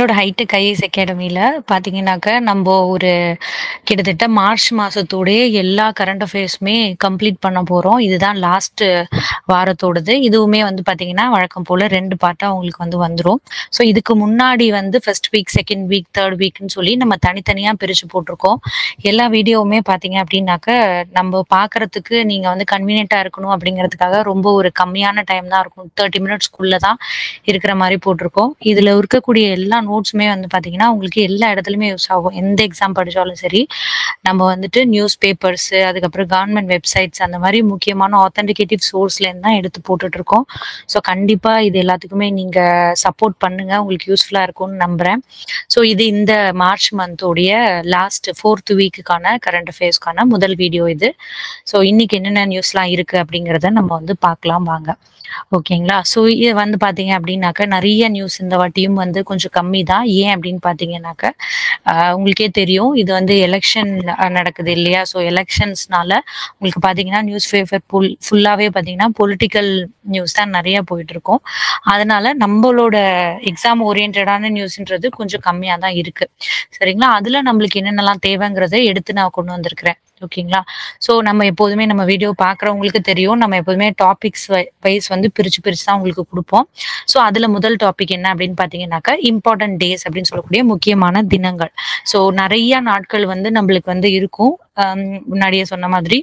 நம்மளோட hitech IAS அகாடமில பார்த்தீங்கன்னாக்க, நம்ப ஒரு கிட்டத்தட்ட மார்ச் மாசத்தோடயே எல்லா கரண்ட் அஃபேர்ஸுமே கம்ப்ளீட் பண்ண போறோம். இதுதான் லாஸ்ட் வாரத்தோடது. இதுவுமே வந்து பார்த்தீங்கன்னா, வழக்கம் போல 2 பார்ட்டா உங்களுக்கு வந்து வந்துரும். ஸோ இதுக்கு முன்னாடி வந்து first week, second week, third வீக்ன்னு சொல்லி நம்ம தனித்தனியா பிரிச்சு போட்டுருக்கோம். எல்லா வீடியோவுமே பார்த்தீங்க அப்டின்னாக்க, நம்ப பார்க்கறதுக்கு நீங்க வந்து கன்வீனியன்ட்டா இருக்கணும் அப்டிங்கிறதுக்காக ரொம்ப ஒரு கம்மியான டைம் தான் இருக்கும். 30 மினிட்ஸ்க்குள்ள தான் இருக்கிற மாரி போட்டுருக்கோம். இதுல இருக்கக்கூடிய எல்லா நோட்ஸுமே வந்து பார்த்தீங்கன்னா, உங்களுக்கு எல்லா இடத்துலயுமே யூஸ் ஆகும். எந்த எக்ஸாம் படிச்சாலும் சரி, நம்ம வந்துட்டு நியூஸ் பேப்பர்ஸு, அதுக்கப்புறம் கவர்ன்மெண்ட் வெப்சைட்ஸ் அந்த மாரி முக்கியமான ஆத்தென்டிகேட்டிவ் சோர்ஸ்லேருந்து தான் எடுத்து போட்டுட்ருக்கோம். ஸோ கண்டிப்பா இது எல்லாத்துக்குமே நீங்க சப்போர்ட் பண்ணுங்க. உங்களுக்கு யூஸ்ஃபுல்லா இருக்கும்னு நம்புறேன். ஸோ இது இந்த மார்ச் மந்தோடைய லாஸ்ட் 4த் வீக்குக்கான கரண்ட் அஃபேர்ஸ்க்கான முதல் வீடியோ இது. ஸோ இன்னைக்கு என்னென்ன நியூஸ்லாம் இருக்கு அப்டிங்கிறத நம்ம வந்து பார்க்கலாம் வாங்க. ஓகேங்களா? ஸோ இது வந்து பார்த்தீங்க அப்டின்னாக்க, நெறைய நியூஸ் இந்த வாட்டியும் வந்து கொஞ்சம் கம்மி தான். ஏன் அப்டின்னு பார்த்தீங்கன்னாக்க, அ உங்களுக்கே தெரியும். இது வந்து எலக்ஷன் அ நடக்குது இல்லையா? ஸோ எலக்ஷன்ஸ்னால உங்களுக்கு பார்த்தீங்கன்னா, நியூஸ் பேப்பர் புல் ஃபுல்லாவே பார்த்தீங்கன்னா, பொலிட்டிக்கல் நியூஸ் தான் நெறைய போயிட்டுருக்கும். அதனால நம்பளோட எக்ஸாம் ஓரியன்டடான நியூஸ்ன்றது கொஞ்சம் கம்மியா தான் இருக்கு. சரிங்களா? அதுல நம்மளுக்கு என்னென்னலாம் தேவைங்கிறத எடுத்து நான் கொண்டு வந்திருக்கிறேன். ஓகேங்களா? ஸோ நம்ம எப்போதுமே நம்ம வீடியோ பார்க்குறவங்களுக்கு தெரியும். நம்ம எப்போதுமே டாபிக்ஸ் வை வைஸ் வந்து பிரிச்சு பிரிச்சு தான் உங்களுக்கு குடுப்போம். ஸோ அதுல முதல் டாபிக் என்ன அப்டின்னு பார்த்தீங்கன்னாக்க, இம்பார்ட்டன்ட் டேஸ் அப்டின்னு சொல்லக்கூடிய முக்கியமான தினங்கள். ஸோ நெறைய நாட்கள் வந்து நம்பளுக்கு வந்து இருக்கும். அம் முன்னாடியே சொன்ன மாதிரி.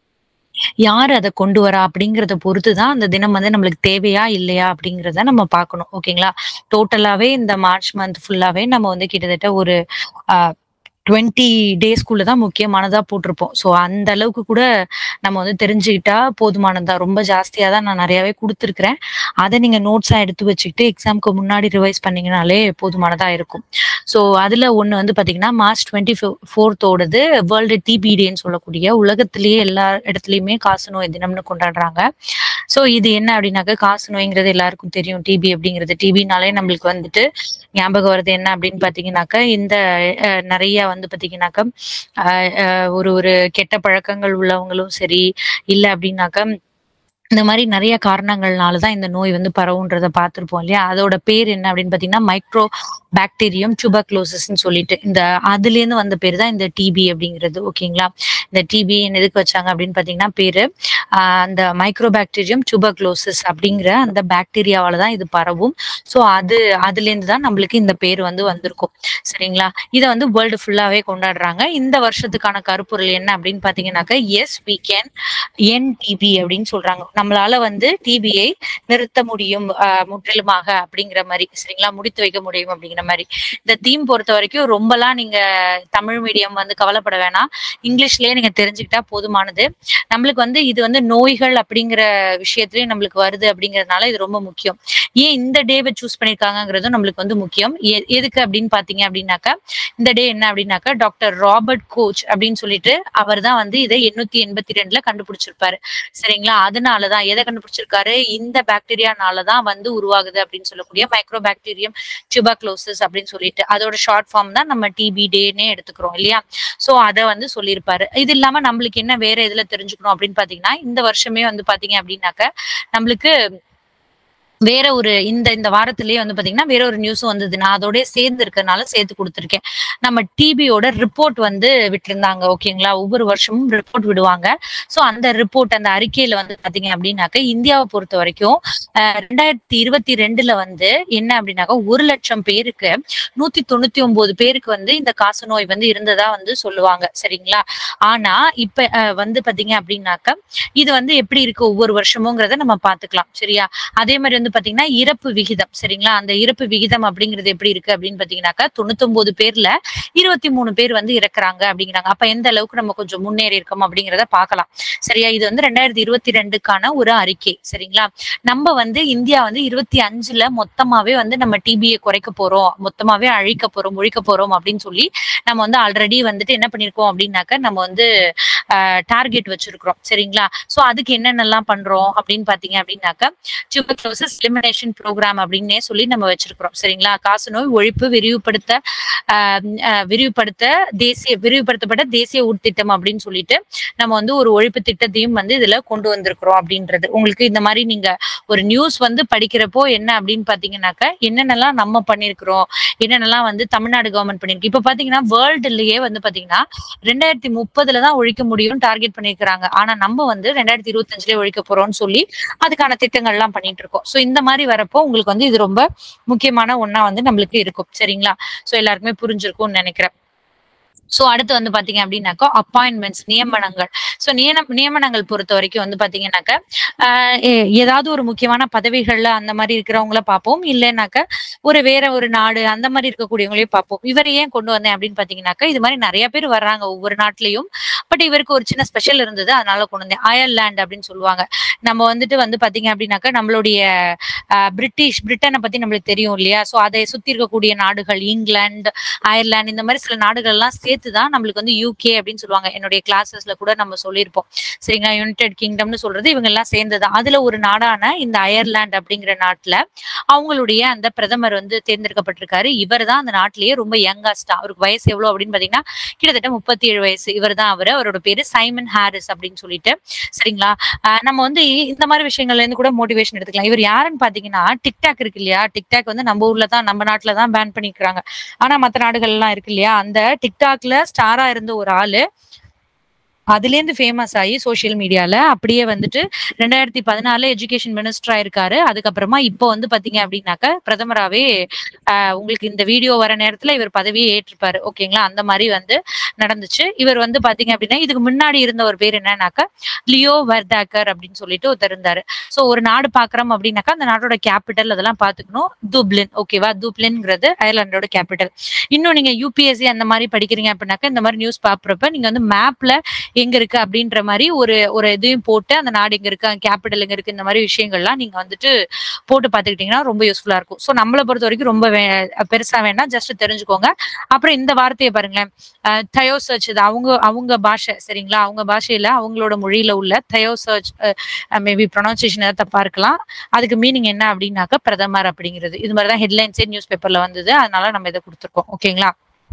யார் அத கொண்டு வரா அப்டிங்கிறத பொறுத்து தான் அந்த தினம் வந்து நம்மளுக்கு தேவையா? இல்லையா? அப்டிங்கிறத நம்ம பார்க்கணும். ஓகேங்களா? டோட்டலாவே இந்த மார்ச் மந்த் ஃபுல்லாவே நம்ம வந்து கிட்டத்தட்ட ஒரு அ 20 டேஸ்க்குள்ள தான் முக்கியமானதா போட்டிருப்போம். ஸோ அந்த அளவுக்கு கூட நம்ம வந்து தெரிஞ்சுக்கிட்டா போதுமானது தான். ரொம்ப ஜாஸ்தியா தான் நான் நெறையாவே குடுத்துருக்கிறேன். அத நீங்க நோட்ஸா எடுத்து வச்சுக்கிட்டு எக்ஸாம்க்கு முன்னாடி ரிவைஸ் பண்ணீங்கனாலே போதுமானதா இருக்கும். ஸோ அதுல ஒண்ணு வந்து பார்த்தீங்கன்னா, மார்ச் 24தோடது வேர்ல்டு டிபி டேன்னு சொல்லக்கூடிய உலகத்திலேயே எல்லா இடத்துலயுமே காசநோய் தினம்னு கொண்டாடுறாங்க. ஸோ இது என்ன அப்டின்னாக்க, காசநோய்ங்கிறது எல்லாருக்கும் தெரியும். டிபி அப்டிங்கிறது. டிபினாலே நம்மளுக்கு வந்துட்டு ஞாபகம் வர்றது என்ன அப்டின்னு பார்த்தீங்கன்னாக்க, இந்த அ நெறைய வந்து பார்த்தீங்கன்னாக்க, அ அ ஒரு ஒரு கெட்ட பழக்கங்கள் உள்ளவங்களும் சரி, இல்ல அப்டின்னாக்க இந்த மாரி நெறைய காரணங்கள்னால தான் இந்த நோய் வந்து பரவுன்றத பார்த்துருப்போம் இல்லையா? அதோட பேர் என்ன அப்டின்னு பார்த்தீங்கன்னா, மைக்ரோ பாக்டீரியம் டியூபர்குலோசிஸ்ன்னு சொல்லிட்டு. இந்த அதுலேருந்து வந்த பேரு தான் இந்த டிபி அப்டிங்கிறது. ஓகேங்களா? இந்த டிபின்னு எதுக்கு வச்சாங்க அப்டின்னு பார்த்தீங்கன்னா பேரு, அ அந்த மைக்ரோ பாக்டீரியம் டியூபர்குலோசிஸ் அப்டிங்கிற அந்த பாக்டீரியாவால தான் இது பரவும். ஸோ அது அதுலேருந்து தான் நம்மளுக்கு இந்த பேர் வந்து வந்திருக்கும். சரிங்களா? இத வந்து வேர்ல்டு ஃபுல்லாவே கொண்டாடுறாங்க. இந்த வருஷத்துக்கான கருப்பொருள் என்ன அப்டின்னு பார்த்தீங்கன்னாக்க, yes we can end TB அப்டின்னு சொல்றாங்க. நம்மளால வந்து டிபியை நிறுத்த முடியும் அ முற்றிலுமாக அப்டிங்கிற மாரி. சரிங்களா? முடித்து வைக்க முடியும் அப்டிங்கிற மாரி. இந்த தீம் பொறுத்தவரைக்கும் ரொம்பலாம் நீங்க தமிழ் மீடியம் வந்து கவலைப்பட வேணாம். இங்கிலீஷ்லயே நீங்க தெரிஞ்சுக்கிட்டா போதுமானது. நம்மளுக்கு வந்து இது வந்து நோய்கள் அப்டிங்கிற விஷயத்திலயும் நம்மளுக்கு வருது அப்டிங்கிறதுனால இது ரொம்ப முக்கியம். ஏன் இந்த டேவ சூஸ் பண்ணியிருக்காங்கங்கிறதும் நம்மளுக்கு வந்து முக்கியம். எ எதுக்கு அப்டின்னு பார்த்தீங்க அப்டின்னாக்க, இந்த டே என்ன அப்டின்னாக்க, டாக்டர் ராபர்ட் கோச் அப்டின்னு சொல்லிட்டு அவர் தான் வந்து இத 882ல கண்டுபிடிச்சிருப்பாரு. சரிங்களா? அதனால தான் எத கண்டுபிடிச்சிருக்காரு? இந்த பாக்டீரியானால தான் வந்து உருவாகுது அப்டின்னு சொல்லக்கூடிய மைக்ரோ பாக்டீரியம் டியூபர்குலோசிஸ் அப்டின்னு சொல்லிட்டு. அதோட ஷார்ட் ஃபார்ம் தான் நம்ம டிபி டேன்னே எடுத்துக்கிறோம் இல்லையா? ஸோ அத வந்து சொல்லியிருப்பாரு. இது இல்லாம நம்மளுக்கு என்ன வேற எதுல தெரிஞ்சுக்கணும் அப்டின்னு பார்த்தீங்கன்னா, இந்த வருஷமே வந்து பார்த்தீங்க அப்டின்னாக்க, நம்மளுக்கு வேற ஒரு இந்த இந்த வாரத்திலேயே வந்து பார்த்தீங்கன்னா, வேற ஒரு நியூஸும் வந்தது. நான் அதோடயே சேர்ந்து இருக்கிறனால சேர்த்து குடுத்துருக்கேன். நம்ம டிபியோட ரிப்போர்ட் வந்து விட்டிருந்தாங்க. ஓகேங்களா? ஒவ்வொரு வருஷமும் ரிப்போர்ட் விடுவாங்க. ஸோ அந்த ரிப்போர்ட் அந்த அறிக்கையில வந்து பார்த்தீங்க அப்டின்னாக்க, இந்தியாவ பொறுத்தவரைக்கும் அ 2022ல வந்து என்ன அப்டின்னாக்க, 1,00,000 பேருக்கு 199 பேருக்கு வந்து இந்த காசநோய் வந்து இருந்ததா வந்து சொல்லுவாங்க. சரிங்களா? ஆனா இப்ப அ வந்து பார்த்தீங்க அப்டின்னாக்க, இது வந்து எப்டி இருக்கு ஒவ்வொரு வருஷமுங்கிறத நம்ம பார்த்துக்கலாம். சரியா? அதே மாரி வந்து பார்த்தீங்கன்னா, இறப்பு விகிதம். சரிங்களா? அந்த இறப்பு விகிதம் அப்டிங்கிறது எப்டி இருக்கு அப்டின்னு பார்த்தீங்கன்னாக்க, 99 பேர்ல 23 பேர் வந்து இறக்குறாங்க அப்டிங்கிறாங்க. அப்ப எந்த அளவுக்கு நம்ம கொஞ்சம் முன்னேறி இருக்கோம் அப்டிங்கிறத பார்க்கலாம். சரியா? இது வந்து 2022க்கான ஒரு அறிக்கை. சரிங்களா? நம்ப வந்து இந்தியா வந்து 25ல மொத்தமாவே வந்து நம்ம டிபிய குறைக்க போறோம். மொத்தமாவே அழிக்க போறோம், ஒழிக்க போறோம் அப்டின்னு சொல்லி நம்ம வந்து ஆல்ரெடி வந்துட்டு என்ன பண்ணியிருக்கோம் அப்டின்னாக்க, நம்ம வந்து டார்கெட் வச்சிருக்கிறோம் சரிங்களா சோ அதுக்கு என்னென்னலாம் பண்றோம் அப்படின்னு பாத்தீங்க அப்படின்னாக்கா டியூபர்குலோசிஸ் எலிமினேஷன் ப்ரோக்ராம் அப்படின்னே சொல்லி நம்ம வச்சிருக்கிறோம் சரிங்களா காசநோய் ஒழிப்பு விரிவுபடுத்த ஆஹ் ஆஹ் விரிவுபடுத்த தேசிய விரிவுபடுத்தப்பட்ட தேசிய உட்திட்டம் அப்படின்னு சொல்லிட்டு நம்ம வந்து ஒரு ஒழிப்பு திட்டத்தையும் வந்து இதுல கொண்டு வந்திருக்கிறோம் அப்படின்றது உங்களுக்கு இந்த மாதிரி நீங்க ஒரு நியூஸ் வந்து படிக்கிறப்போ என்ன அப்படின்னு பாத்தீங்கன்னாக்க என்னென்னலாம் நம்ம பண்ணிருக்கிறோம் என்னென்னலாம் வந்து தமிழ்நாடு கவர்மெண்ட் பண்ணிருக்கு இப்ப பாத்தீங்கன்னா வேர்ல்டுலயே வந்து பாத்தீங்கன்னா ரெண்டாயிரத்தி முப்பதுல தான் ஒழிக்க முடியும் டார்கெட் பண்ணிருக்காங்க ஆனா நம்ம வந்து ரெண்டாயிரத்தி இருபத்தஞ்சுல ஒழிக்க போறோம்னு சொல்லி அதுக்கான திட்டங்கள் எல்லாம் பண்ணிட்டு இருக்கோம் சோ இந்த மாதிரி வரப்போ உங்களுக்கு வந்து இது ரொம்ப முக்கியமான ஒண்ணா வந்து நம்மளுக்கு இருக்கும் சரிங்களா சோ எல்லாருக்குமே புரிஞ்சிருக்கும்னு நினைக்கிறேன் சோ அடுத்து வந்து பாத்தீங்க அப்படின்னாக்கா அப்பாயின்மெண்ட்ஸ் நியமனங்கள் சோ நியம நியமனங்கள் பொறுத்த வரைக்கும் வந்து பாத்தீங்கன்னாக்க ஆஹ் எ- ஏதாவது ஒரு முக்கியமான பதவிகள்ல அந்த மாதிரி இருக்கிறவங்கள பார்ப்போம் இல்லைனாக்க ஒரு வேற ஒரு நாடு அந்த மாதிரி இருக்கக்கூடியவங்களையும் பார்ப்போம் இவரை ஏன் கொண்டு வந்தேன் அப்படின்னு பாத்தீங்கன்னாக்கா இது மாதிரி நிறைய பேர் வர்றாங்க ஒவ்வொரு நாட்டிலையும் பட் இவருக்கு ஒரு சின்ன ஸ்பெஷல் இருந்தது அதனால கொண்டு வந்தேன் அயர்லாந்து அப்படின்னு சொல்லுவாங்க நம்ம வந்துட்டு வந்து பாத்தீங்க அப்படின்னாக்கா நம்மளுடைய ஆஹ் பிரிட்டிஷ் பிரிட்டனை பத்தி நம்மளுக்கு தெரியும் இல்லையா சோ அதை சுத்தி இருக்கக்கூடிய நாடுகள் இங்கிலாந்து அயர்லாந்து இந்த மாதிரி சில நாடுகள் எல்லாம் சேர்த்து தான் நம்மளுக்கு வந்து யூகே அப்படின்னு சொல்லுவாங்க என்னுடைய கிளாஸஸ்ல கூட நம்ம சொல்லியிருப்போம் சரிங்களா யுனைடெட் கிங்டம்னு சொல்றது இவங்க எல்லாம் சேர்ந்தது அதுல ஒரு நாடான இந்த அயர்லாந்து அப்படிங்கிற நாட்டுல அவங்களுடைய அந்த பிரதமர் வந்து தேர்ந்தெடுக்கப்பட்டிருக்காரு இவர் தான் அந்த நாட்டிலேயே ரொம்ப யங்கஸ்டா அவருக்கு வயசு எவ்வளவு அப்படின்னு பாத்தீங்கன்னா கிட்டத்தட்ட முப்பத்தி ஏழு வயசு இவர் தான் அவரு அவரோட பேரு சைமன் ஹாரிஸ் அப்படின்னு சொல்லிட்டு சரிங்களா ஆஹ் நம்ம வந்து இந்த மாதிரி விஷயங்கள்ல இருந்து கூட மோட்டிவேஷன் எடுத்துக்கலாம் இவர் யாருன்னு பாத்தீங்கன்னா டிக்டாக் இருக்கு இல்லையா டிக்டாக் வந்து நம்ம ஊர்ல தான் நம்ம நாட்டுல தான் பேன் பண்ணிக்கிறாங்க ஆனா மத்த நாடுகள் எல்லாம் இருக்கு இல்லையா அந்த டிக்டாக்ல ஸ்டாரா இருந்த ஒரு ஆளு அதுல இருந்து ஃபேமஸ் ஆகி சோஷியல் மீடியால அப்படியே வந்துட்டு ரெண்டாயிரத்தி பதினாலுல எஜுகேஷன் மினிஸ்டரா இருக்காரு அதுக்கப்புறமா இப்போ வந்து பாத்தீங்க அப்படின்னாக்க பிரதமராவே ஆஹ் உங்களுக்கு இந்த வீடியோ வர நேரத்துல இவர் பதவியை ஏற்றிருப்பாரு ஓகேங்களா அந்த மாதிரி வந்து நடந்துச்சு இவர் வந்து பாத்தீங்க அப்படின்னா இதுக்கு முன்னாடி இருந்த ஒரு பேர் என்னன்னாக்கா லியோ வர்தாக்கர் அப்படின்னு சொல்லிட்டு ஒருத்தர் இருந்தாரு சோ ஒரு நாடு பாக்குறோம் அப்படின்னாக்கா அந்த நாட்டோட கேபிட்டல் அதெல்லாம் பாத்துக்கணும் துப்ளின் ஓகேவா துப்ளின்ங்கிறது அயர்லாண்டோட கேபிட்டல் இன்னும் நீங்க யூபிஎஸ்சி அந்த மாதிரி படிக்கிறீங்க அப்படின்னாக்கா இந்த மாதிரி நியூஸ் பாக்குறப்ப நீங்க வந்து மேப்ல எங்க இருக்கு அப்படின்ற மாதிரி ஒரு ஒரு இதையும் போட்டு அந்த நாடு எங்க இருக்கு கேபிட்டல் எங்க இருக்கு இந்த மாதிரி விஷயங்கள்லாம் நீங்க வந்துட்டு போட்டு பாத்துக்கிட்டீங்கன்னா ரொம்ப யூஸ்ஃபுல்லா இருக்கும் சோ நம்மளை பொறுத்த வரைக்கும் ரொம்ப வே- பெருசா வேணா ஜஸ்ட் தெரிஞ்சுக்கோங்க அப்புறம் இந்த வார்த்தையை பாருங்களேன் தயோ சர்ச் இது அவங்க அவங்க பாஷை சரிங்களா அவங்க பாஷையில அவங்களோட மொழியில உள்ள தயோ சர்ச் மேபி ப்ரொனவுன்சியேஷன் ஏதாவது தப்பா இருக்கலாம் அதுக்கு மீனிங் என்ன அப்படின்னாக்க பிரதமர் அப்படிங்கிறது இது மாதிரிதான் ஹெட்லைன்ஸே நியூஸ் பேப்பர்ல வந்தது அதனால நம்ம இதை கொடுத்துருக்கோம் ஓகேங்களா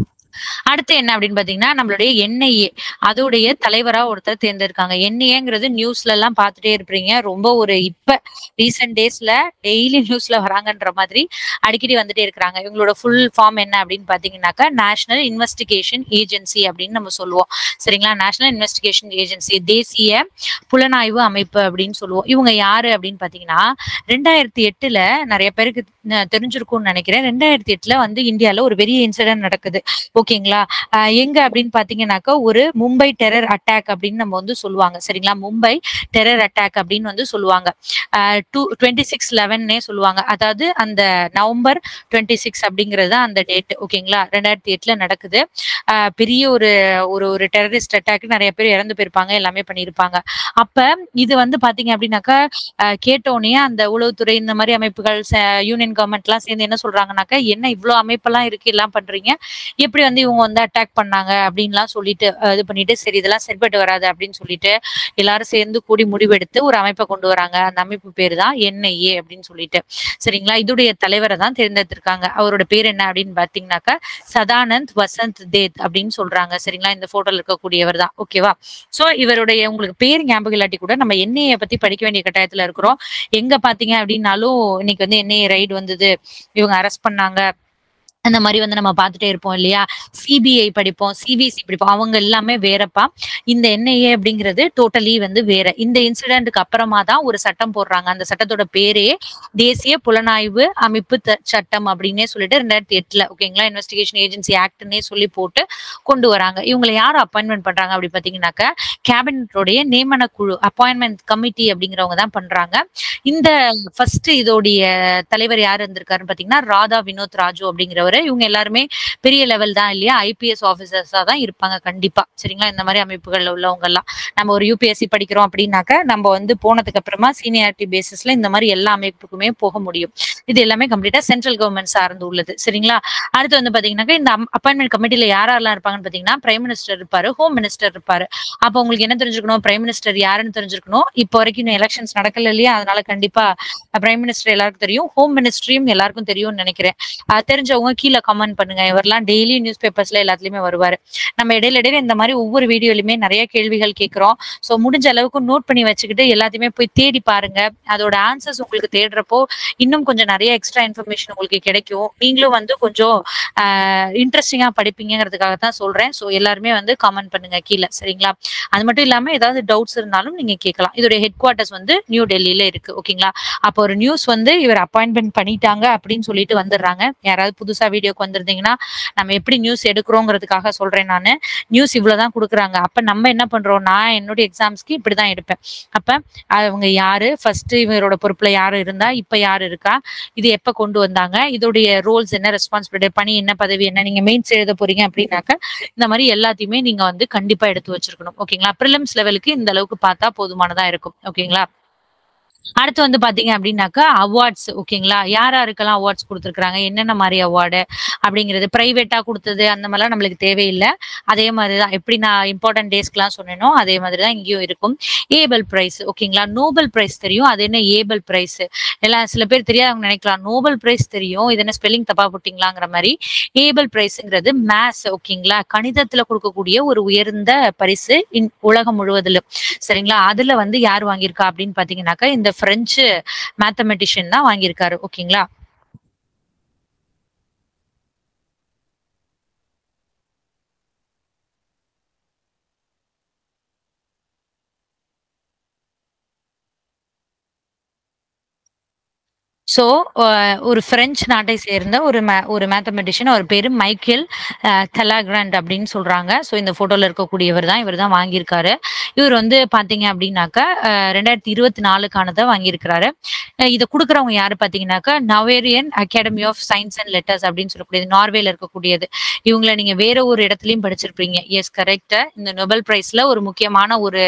அடுத்து என்ன அப்படின்னு பாத்தீங்கன்னா நம்மளுடைய என்ஐஏ அதோடைய தலைவரா ஒருத்தர் தேர்ந்தெடுக்காங்க என்ஐஏங்கிறது நியூஸ்ல எல்லாம் பார்த்துட்டே இருப்பீங்க ரொம்ப ஒரு இப்ப ரீசெண்ட் டேஸ்ல டெய்லி நியூஸ்ல வராங்கன்ற மாதிரி அடிக்கடி வந்துட்டே இருக்கிறாங்க இவங்களோட ஃபுல் ஃபார்ம் என்ன அப்படின்னு பாத்தீங்கன்னாக்கா நேஷனல் இன்வெஸ்டிகேஷன் ஏஜென்சி அப்படின்னு நம்ம சொல்லுவோம் சரிங்களா நேஷனல் இன்வெஸ்டிகேஷன் ஏஜென்சி தேசிய புலனாய்வு அமைப்பு அப்படின்னு சொல்லுவோம் இவங்க யாரு அப்படின்னு பாத்தீங்கன்னா ரெண்டாயிரத்தி எட்டுல நிறைய பேருக்கு ந- தெரிஞ்சிருக்கும்னு நினைக்கிறேன் ரெண்டாயிரத்தி எட்டுல வந்து இந்தியால ஒரு பெரிய இன்சிடென்ட் நடக்குது ஓகேங்களா ஆஹ் எங்க அப்படின்னு பாத்தீங்கன்னாக்கா ஒரு மும்பை டெரர் அட்டாக் அப்படின்னு நம்ம வந்து சொல்லுவாங்க சரிங்களா மும்பை டெரர் அட்டாக் அப்படின்னு வந்து சொல்லுவாங்க டூ டுவெண்ட்டி சிக்ஸ் லெவன்னே சொல்லுவாங்க அதாவது அந்த நவம்பர் டுவெண்ட்டி சிக்ஸ் அப்படிங்கிறது தான் அந்த டேட் ஓகேங்களா ரெண்டாயிரத்தி எட்டுல நடக்குது ஆஹ் பெரிய ஒரு ஒரு ஒரு டெரரிஸ்ட் அட்டாக் நிறைய பேர் இறந்து போயிருப்பாங்க எல்லாமே பண்ணியிருப்பாங்க அப்ப இது வந்து பாத்தீங்க அப்படின்னாக்கா ஆஹ் கேட்டோன்னே அந்த உளவுத்துறை இந்த மாதிரி அமைப்புகள் யூனியன் கவர்மெண்ட் எல்லாம் சேர்ந்து என்ன சொல்றாங்கன்னாக்கா என்ன இவ்வளவு அமைப்பெல்லாம் இருக்கு எல்லாம் பண்றீங்க எப்படி வந்து இவங்க வந்து அட்டாக் பண்ணாங்க அப்படின்லாம் சொல்லிட்டு அஹ் இது பண்ணிட்டு சரி இதெல்லாம் சரிப்பட்டு வராது அப்படின்னு சொல்லிட்டு எல்லாரும் சேர்ந்து கூடி முடிவெடுத்து ஒரு அமைப்பை கொண்டு வராங்க அந்த அமைப்பு பேர் தான் என்ஐஏ அப்படின்னு சொல்லிட்டு சரிங்களா இதுடைய தலைவரை தான் தேர்ந்தெடுத்திருக்காங்க அவரோட பேர் என்ன அப்படின்னு பாத்தீங்கன்னாக்கா சதானந்த் வசந்த் தேத் அப்படின்னு சொல்றாங்க சரிங்களா இந்த போட்டோல இருக்கக்கூடியவர் தான் ஓகேவா சோ இவருடைய உங்களுக்கு பேர் ஞாபகம் இல்லாட்டி கூட நம்ம என்ஐஏ பத்தி படிக்க வேண்டிய கட்டாயத்துல இருக்கிறோம் எங்க பாத்தீங்க அப்படின்னாலும் இன்னைக்கு வந்து என்ஐஏ ரைடு வந்தது இவங்க அரெஸ்ட் பண்ணாங்க அந்த மாதிரி வந்து நம்ம பார்த்துட்டே இருப்போம் இல்லையா சிபிஐ படிப்போம் சிபிசி படிப்போம் அவங்க எல்லாமே வேறப்பா இந்த என்ஐஏ அப்படிங்கிறது டோட்டலி வந்து வேற இந்த இன்சிடென்ட்க்கு அப்புறமா தான் ஒரு சட்டம் போடுறாங்க அந்த சட்டத்தோட பேரே தேசிய புலனாய்வு அமைப்பு த- சட்டம் அப்படின்னே சொல்லிட்டு ரெண்டாயிரத்தி எட்டுல ஓகேங்களா இன்வெஸ்டிகேஷன் ஏஜென்சி ஆக்ட்னே சொல்லி போட்டு கொண்டு வராங்க இவங்களை யார் அப்பாயின்மெண்ட் பண்றாங்க அப்படி பாத்தீங்கன்னாக்க கேபினட்டோடைய நியமன குழு அப்பாயின்மெண்ட் கமிட்டி அப்படிங்கிறவங்க தான் பண்றாங்க இந்த ஃபர்ஸ்ட் இதோடைய தலைவர் யார் இருந்திருக்காருன்னு பாத்தீங்கன்னா ராதா வினோத் ராஜு அப்படிங்கிறவர் தவிர இவங்க எல்லாருமே பெரிய லெவல் தான் இல்லையா ஐபிஎஸ் ஆஃபீஸர்ஸா தான் இருப்பாங்க கண்டிப்பா சரிங்களா இந்த மாதிரி அமைப்புகள்ல உள்ளவங்க எல்லாம் நம்ம ஒரு யூபிஎஸ்சி படிக்கிறோம் அப்படின்னாக்க நம்ம வந்து போனதுக்கு அப்புறமா சீனியாரிட்டி பேசிஸ்ல இந்த மாதிரி எல்லா அமைப்புக்குமே போக முடியும் இது எல்லாமே கம்ப்ளீட்டா சென்ட்ரல் கவர்மெண்ட் சார்ந்து உள்ளது சரிங்களா அடுத்து வந்து பாத்தீங்கன்னாக்கா இந்த அப்பாயின்மெண்ட் கமிட்டில யார் யாரெல்லாம் இருப்பாங்கன்னு பாத்தீங்கன்னா பிரைம் மினிஸ்டர் இருப்பாரு ஹோம் மினிஸ்டர் இருப்பாரு அப்ப உங்களுக்கு என்ன தெரிஞ்சுக்கணும் பிரைம் மினிஸ்டர் யாருன்னு தெரிஞ்சிருக்கணும் இப்போ வரைக்கும் இன்னும் எலெக்ஷன்ஸ் நடக்கல இல்லையா அதனால கண்டிப்பா பிரைம் மினிஸ்டர் எல்லாருக்கும் தெரியும் ஹோம் மினிஸ்ட்ரியும் எல்லாருக்கும் தெரியும்னு நினைக்கிறேன் அஹ் தெரிஞ்சவங்க கீழே கமெண்ட் பண்ணுங்க இவரெல்லாம் டெய்லி நியூஸ் பேப்பர்ஸ்ல எல்லாத்துலயுமே வருவாரு நம்ம இடையில இடையில இந்த மாதிரி ஒவ்வொரு வீடியோலயுமே நிறைய கேள்விகள் கேட்கிறோம் ஸோ முடிஞ்ச அளவுக்கு நோட் பண்ணி வச்சுக்கிட்டு எல்லாத்தையுமே போய் தேடி பாருங்க அதோட ஆன்சர்ஸ் உங்களுக்கு தேடுறப்போ இன்னும் கொஞ்சம் நிறைய எக்ஸ்ட்ரா இன்ஃபர்மேஷன் உங்களுக்கு கிடைக்கும் நீங்களும் வந்து கொஞ்சம் இன்ட்ரெஸ்டிங்கா படிப்பீங்கிறதுக்காக தான் சொல்றேன் ஸோ எல்லாருமே வந்து கமெண்ட் பண்ணுங்க கீழே சரிங்களா அது மட்டும் இல்லாம ஏதாவது டவுட்ஸ் இருந்தாலும் நீங்க கேட்கலாம் இதோட ஹெட் குவார்ட்டர்ஸ் வந்து நியூ டெல்லியில இருக்கு ஓகேங்களா அப்போ ஒரு நியூஸ் வந்து இவர் அப்பாயின்மெண்ட் பண்ணிட்டாங்க அப்படின்னு சொல்லிட்டு வந்துடுறாங்க யாராவது புதுசா வீடியோக்கு வந்திருந்தீங்கன்னா நம்ம எப்படி நியூஸ் எடுக்கிறோங்கிறதுக்காக சொல்றேன் நான் நியூஸ் இவ்வளவுதான் கொடுக்குறாங்க அப்ப நம்ம என்ன பண்றோம் நான் என்னுடைய எக்ஸாம்ஸ்க்கு இப்படிதான் எடுப்பேன் அப்ப அவங்க யாரு ஃபர்ஸ்ட் இவரோட பொறுப்புல யாரு இருந்தா இப்ப யாரு இருக்கா இது எப்ப கொண்டு வந்தாங்க இதோடைய ரோல்ஸ் என்ன ரெஸ்பான்சிபிலிட்டி பணி என்ன பதவி என்ன நீங்க மெயின்ஸ் எழுத போறீங்க அப்படின்னாக்க இந்த மாதிரி எல்லாத்தையுமே நீங்க வந்து கண்டிப்பா எடுத்து வச்சிருக்கணும் ஓகேங்களா ப்ரிலிம்ஸ் லெவலுக்கு இந்த அளவுக்கு பார்த்தா போதுமானதா இருக்கும் ஓகேங்களா அடுத்து வந்து பாத்தீங்க அப்படின்னாக்கா அவார்ட்ஸ் ஓகேங்களா யார் யாருக்கெல்லாம் அவார்ட்ஸ் கொடுத்துருக்காங்க என்னென்ன மாதிரி அவார்டு அப்படிங்கிறது பிரைவேட்டா கொடுத்தது அந்த மாதிரிலாம் நம்மளுக்கு தேவையில்லை அதே மாதிரி தான் எப்படி நான் இம்பார்ட்டன்ட் டேஸ்க்குலாம் சொன்னேனோ அதே மாதிரி தான் இங்கேயும் இருக்கும் ஏபல் பிரைஸ் ஓகேங்களா நோபல் பிரைஸ் தெரியும் அது என்ன ஏபல் பிரைஸ் எல்லாம் சில பேர் தெரியாதவங்க நினைக்கலாம் நோபல் பிரைஸ் தெரியும் இது என்ன ஸ்பெல்லிங் தப்பா போட்டிங்களாங்கிற மாதிரி ஏபல் பிரைஸ்ங்கிறது மேத்ஸ் ஓகேங்களா கணிதத்துல கொடுக்கக்கூடிய ஒரு உயர்ந்த பரிசு இன் உலகம் முழுவதிலும் சரிங்களா அதுல வந்து யார் வாங்கியிருக்கா அப்படின்னு பாத்தீங்கன்னாக்கா இந்த பிரெஞ்சு மேத்தமெட்டிஷியன் தான் வாங்கியிருக்காரு ஓகேங்களா ஸோ ஒரு பிரெஞ்சு நாட்டை சேர்ந்த ஒரு மே- ஒரு மேத்தமெட்டிஷியன் அவர் பேரு மைக்கேல் தெலாகிராண்ட் அப்படின்னு சொல்றாங்க ஸோ இந்த போட்டோல இருக்கக்கூடியவர் தான் இவர் தான் வாங்கியிருக்காரு இவர் வந்து பாத்தீங்க அப்படின்னாக்கா அஹ், ரெண்டாயிரத்தி இருபத்தி நாலுக்கானதை வாங்கியிருக்கிறாரு அஹ், இதை கொடுக்குறவங்க யாரு பாத்தீங்கன்னாக்கா Norwegian Academy of Science and Letters அப்படின்னு சொல்லக்கூடியது நார்வேல இருக்கக்கூடியது இவங்களை நீங்க வேற ஒரு இடத்துலயும் படிச்சிருப்பீங்க எஸ் கரெக்ட் இந்த நொபல் பிரைஸ்ல ஒரு முக்கியமான ஒரு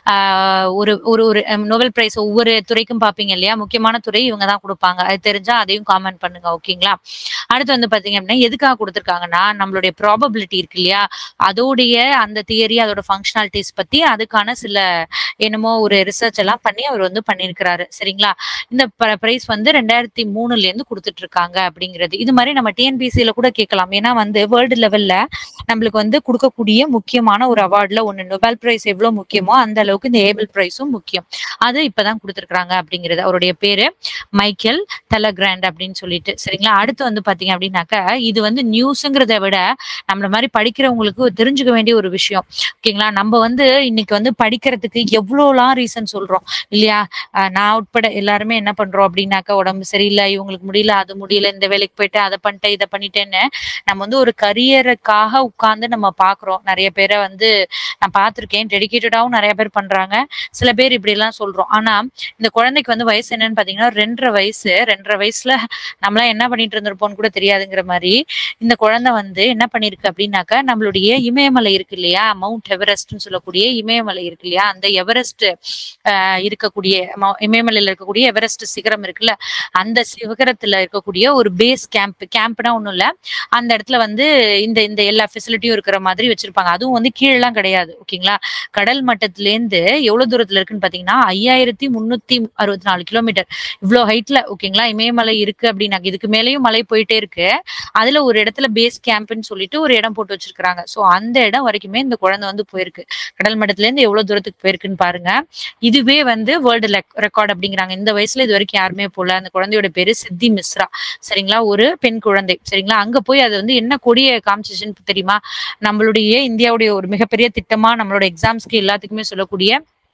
ஆஹ், ஒரு ஒரு ஒரு நோபல் பிரைஸ் ஒவ்வொரு துறைக்கும் பாப்பீங்க இல்லையா முக்கியமான துறை இவங்க தான் கொடுப்பாங்க அது தெரிஞ்சா அதையும் காமெண்ட் பண்ணுங்க ஓகேங்களா அடுத்து வந்து பாத்தீங்க அப்படின்னா எதுக்காக கொடுத்துருக்காங்கன்னா நம்மளுடைய ப்ராபபிலிட்டி இருக்கு இல்லையா அதோடைய அந்த தியரி அதோட ஃபங்க்ஷனாலிட்டிஸ் பத்தி அதுக்கான சில என்னமோ ஒரு ரிசர்ச் எல்லாம் பண்ணி அவர் வந்து பண்ணியிருக்கிறாரு சரிங்களா இந்த பிரைஸ் வந்து ரெண்டாயிரத்தி மூணுல இருந்து கொடுத்துட்டு இருக்காங்க அப்படிங்கிறது இது மாதிரி நம்ம டிஎன்பிசியில கூட கேட்கலாம் ஏன்னா வந்து வேர்ல்டு லெவல்ல நம்மளுக்கு வந்து கொடுக்கக்கூடிய முக்கியமான ஒரு அவார்ட்ல ஒண்ணு நொபல் பிரைஸ் எவ்வளவு முக்கியமோ அந்த அளவுக்கு இந்த ஏபிள் பிரைஸும் முக்கியம் அது இப்பதான் கொடுத்துருக்காங்க அப்படிங்கிறது அவருடைய பேரு மைக்கேல் டெலகிராண்ட் அப்படின்னு சொல்லிட்டு சரிங்களா அடுத்து வந்து பாத்தீங்க அப்படின்னாக்கா இது வந்து நியூஸ்ங்கிறத விட நம்மள மாதிரி படிக்கிறவங்களுக்கு தெரிஞ்சுக்க வேண்டிய ஒரு விஷயம் ஓகேங்களா நம்ம வந்து இன்னைக்கு வந்து படிக்கிறதுக்கு எவ்வளோலாம் ரீசன் சொல்றோம் இல்லையா அஹ் நான் உட்பட எல்லாருமே என்ன பண்றோம் அப்படின்னாக்கா உடம்பு சரியில்லை இவங்களுக்கு முடியல அது முடியல இந்த வேலைக்கு போயிட்டு அதை பண்ணிட்டேன் இதை பண்ணிட்டேன்னு நம்ம வந்து ஒரு கரியருக்காக உட்கார்ந்து நம்ம பாக்குறோம் நிறைய பேரை வந்து நான் பார்த்திருக்கேன் டெடிகேட்டடாவும் நிறைய பேர் பண்றாங்க சில பேர் இப்படி எல்லாம் சொல்றோம் ஆனா இந்த குழந்தைக்கு வந்து வயசு என்னன்னு பாத்தீங்கன்னா ரெண்டரை வயசு ரெண்டரை வயசுல நம்மளாம் என்ன பண்ணிட்டு இருந்திருப்போம்னு கூட தெரியாதுங்கிற மாதிரி இந்த குழந்தை வந்து என்ன பண்ணிருக்கு அப்படின்னாக்கா நம்மளுடைய இமயமலை இருக்கு இல்லையா மவுண்ட் எவரெஸ்ட்னு சொல்லக்கூடிய இமயமலை இருக்கு இல்லையா அந்த எவரெஸ்ட் ஆஹ் இருக்கக்கூடிய ம- இமயமலையில இருக்கக்கூடிய எவரெஸ்ட் சிகரம் இருக்குல்ல அந்த சிகரத்துல இருக்கக்கூடிய ஒரு பேஸ் கேம்ப் கேம்ப்னா ஒண்ணும் இல்ல அந்த இடத்துல வந்து இந்த இந்த எல்லா ஃபெசிலிட்டியும் இருக்கிற மாதிரி வச்சிருப்பாங்க அதுவும் வந்து கீழெல்லாம் கிடையாது ஓகேங்களா கடல் மட்டத்துல இருந்து எவ்வளவு தூரத்துல இருக்குன்னு பாத்தீங்கன்னா ஐயாயிரத்தி முன்னூத்தி அறுபத்தி நாலு கிலோமீட்டர் இவ்வளவு ஹைட்ல ஓகேங்களா இமயமலை இருக்கு அப்படின்னா இதுக்கு மேலேயும் மலை போயிட்டே இருக்கு அதுல ஒரு இடத்துல பேஸ் கேம்ப்னு சொல்லிட்டு ஒரு இடம் போட்டு வச்சிருக்காங்க சோ அந்த இடம் வரைக்குமே இந்த குழந்தை வந்து போயிருக்கு கடல் மட்டத்துல இருந்து எவ்வளவு தூரத்துக்கு போயிருக்குன்னு பாருங்க இதுவே வந்து வேர்ல்டு ரெக்கார்ட் அப்படிங்கிறாங்க இந்த வயசுல இது வரைக்கும் யாருமே போல அந்த குழந்தையோட பேரு சித்தி மிஸ்ரா சரிங்களா ஒரு பெண் குழந்தை சரிங்களா அங்க போய் அது வந்து என்ன கொடிய காமிச்சிச்சுன்னு தெரியுமா நம்மளுடைய இந்தியாவுடைய ஒரு மிகப்பெரிய திட்டமா நம்மளோட எக்ஸாம்ஸ்க்கு எல்லாத்துக்குமே சொல்லக்கூடிய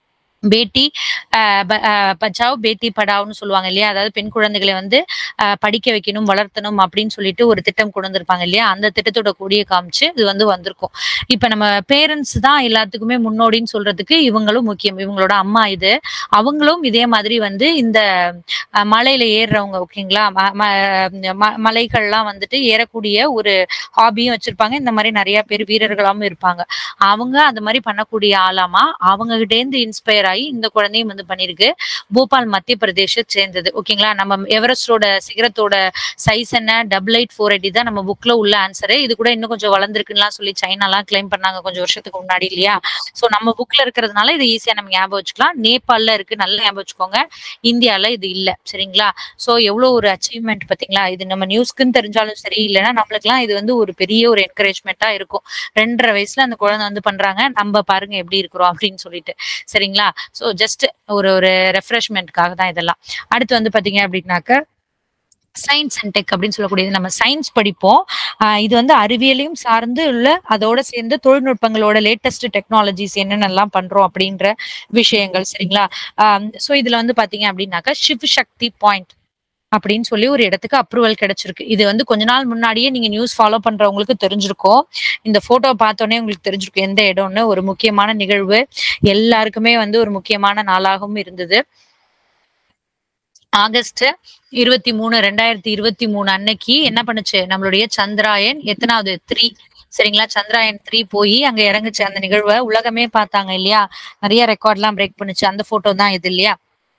பேட்டி அஹ் ப- அஹ் பச்சாவ் பேட்டி படாவ்னு சொல்லுவாங்க இல்லையா அதாவது பெண் குழந்தைகளை வந்து அஹ் படிக்க வைக்கணும் வளர்த்தணும் அப்படின்னு சொல்லிட்டு ஒரு திட்டம் கொண்டு வந்திருப்பாங்க இல்லையா அந்த திட்டத்தோட கொடியை காமிச்சு இது வந்து வந்திருக்கும் இப்ப நம்ம பேரண்ட்ஸ் தான் எல்லாத்துக்குமே முன்னோடின்னு சொல்றதுக்கு இவங்களும் முக்கியம் இவங்களோட அம்மா இது அவங்களும் இதே மாதிரி வந்து இந்த அஹ், மலையில ஏறுறவங்க ஓகேங்களா ம- ம- ம- மலைகள்லாம் வந்துட்டு ஏறக்கூடிய ஒரு ஹாபியும் வச்சிருப்பாங்க இந்த மாதிரி நிறைய பேர் வீரர்களாவும் இருப்பாங்க அவங்க அந்த மாதிரி பண்ணக்கூடிய ஆளாமா அவங்க கிட்ட இருந்து இன்ஸ்பயர் ஆகி இந்த குழந்தையும் வந்து பண்ணிருக்கு போபால் மத்திய பிரதேச சேர்ந்தது ஓகேங்களா நம்ம எவரெஸ்டோட சிகரத்தோட சைஸ் என்ன டபுள் எயிட் ஃபோர் எயிட்டி தான் நம்ம புக்ல உள்ள ஆன்சரு இது கூட இன்னும் கொஞ்சம் வளர்ந்துருக்குன்னுலாம் சொல்லி சைனாலாம் கிளைம் பண்ணாங்க கொஞ்சம் வருஷத்துக்கு முன்னாடி இல்லையா சோ நம்ம புக்ல இருக்கிறதுனால இது ஈஸியா நம்ம ஞாபகம் வச்சுக்கலாம் நேபாள்ல இருக்கு நல்லா ஞாபகம் வச்சுக்கோங்க இந்தியால இது இல்ல சரிங்களா சோ எவ்வளவு ஒரு அச்சீவ்மெண்ட் பாத்தீங்களா இது நம்ம நியூஸ்க்குன்னு தெரிஞ்சாலும் சரி இல்லைன்னா நம்மளுக்குலாம் இது வந்து ஒரு பெரிய ஒரு என்கரேஜ்மெண்டா இருக்கும் ரெண்டரை வயசுல அந்த குழந்தை வந்து பண்றாங்க நம்ம பாருங்க எப்படி இருக்கிறோம் அப்படின்னு சொல்லிட்டு சரிங்களா சோ ஜஸ்ட் ஒரு ஒரு ரெஃப்ரெஷ்மெண்ட்காக தான் இதெல்லாம் அடுத்து வந்து பாத்தீங்க அப்படின்னாக்க சயின்ஸ் அண்ட் டெக் அப்படின்னு சொல்லக்கூடியது நம்ம சயின்ஸ் படிப்போம் ஆஹ் இது வந்து அறிவியலையும் சார்ந்து உள்ள அதோட சேர்ந்து தொழில்நுட்பங்களோட லேட்டஸ்ட் டெக்னாலஜிஸ் என்னென்னலாம் பண்றோம் அப்படின்ற விஷயங்கள் சரிங்களா ஸோ இதுல வந்து பாத்தீங்க அப்படின்னாக்கா சிவ் சக்தி பாயிண்ட் அப்படின்னு சொல்லி ஒரு இடத்துக்கு அப்ரூவல் கிடைச்சிருக்கு இது வந்து கொஞ்ச நாள் முன்னாடியே நீங்க நியூஸ் ஃபாலோ பண்றவங்களுக்கு தெரிஞ்சிருக்கும் இந்த போட்டோ பார்த்தோன்னே உங்களுக்கு தெரிஞ்சிருக்கும் எந்த இடம்னு ஒரு முக்கியமான நிகழ்வு எல்லாருக்குமே வந்து ஒரு முக்கியமான நாளாகவும் இருந்தது ஆகஸ்ட் இருபத்தி மூணு ரெண்டாயிரத்தி இருபத்தி மூணு அன்னைக்கு என்ன பண்ணுச்சு நம்மளுடைய சந்திராயன் எத்தனாவது த்ரீ சரிங்களா சந்திராயன் த்ரீ போய் அங்க இறங்குச்சு அந்த நிகழ்வை உலகமே பார்த்தாங்க இல்லையா நிறைய ரெக்கார்ட்லாம் பிரேக் பண்ணுச்சு அந்த போட்டோ தான் இது இல்லையா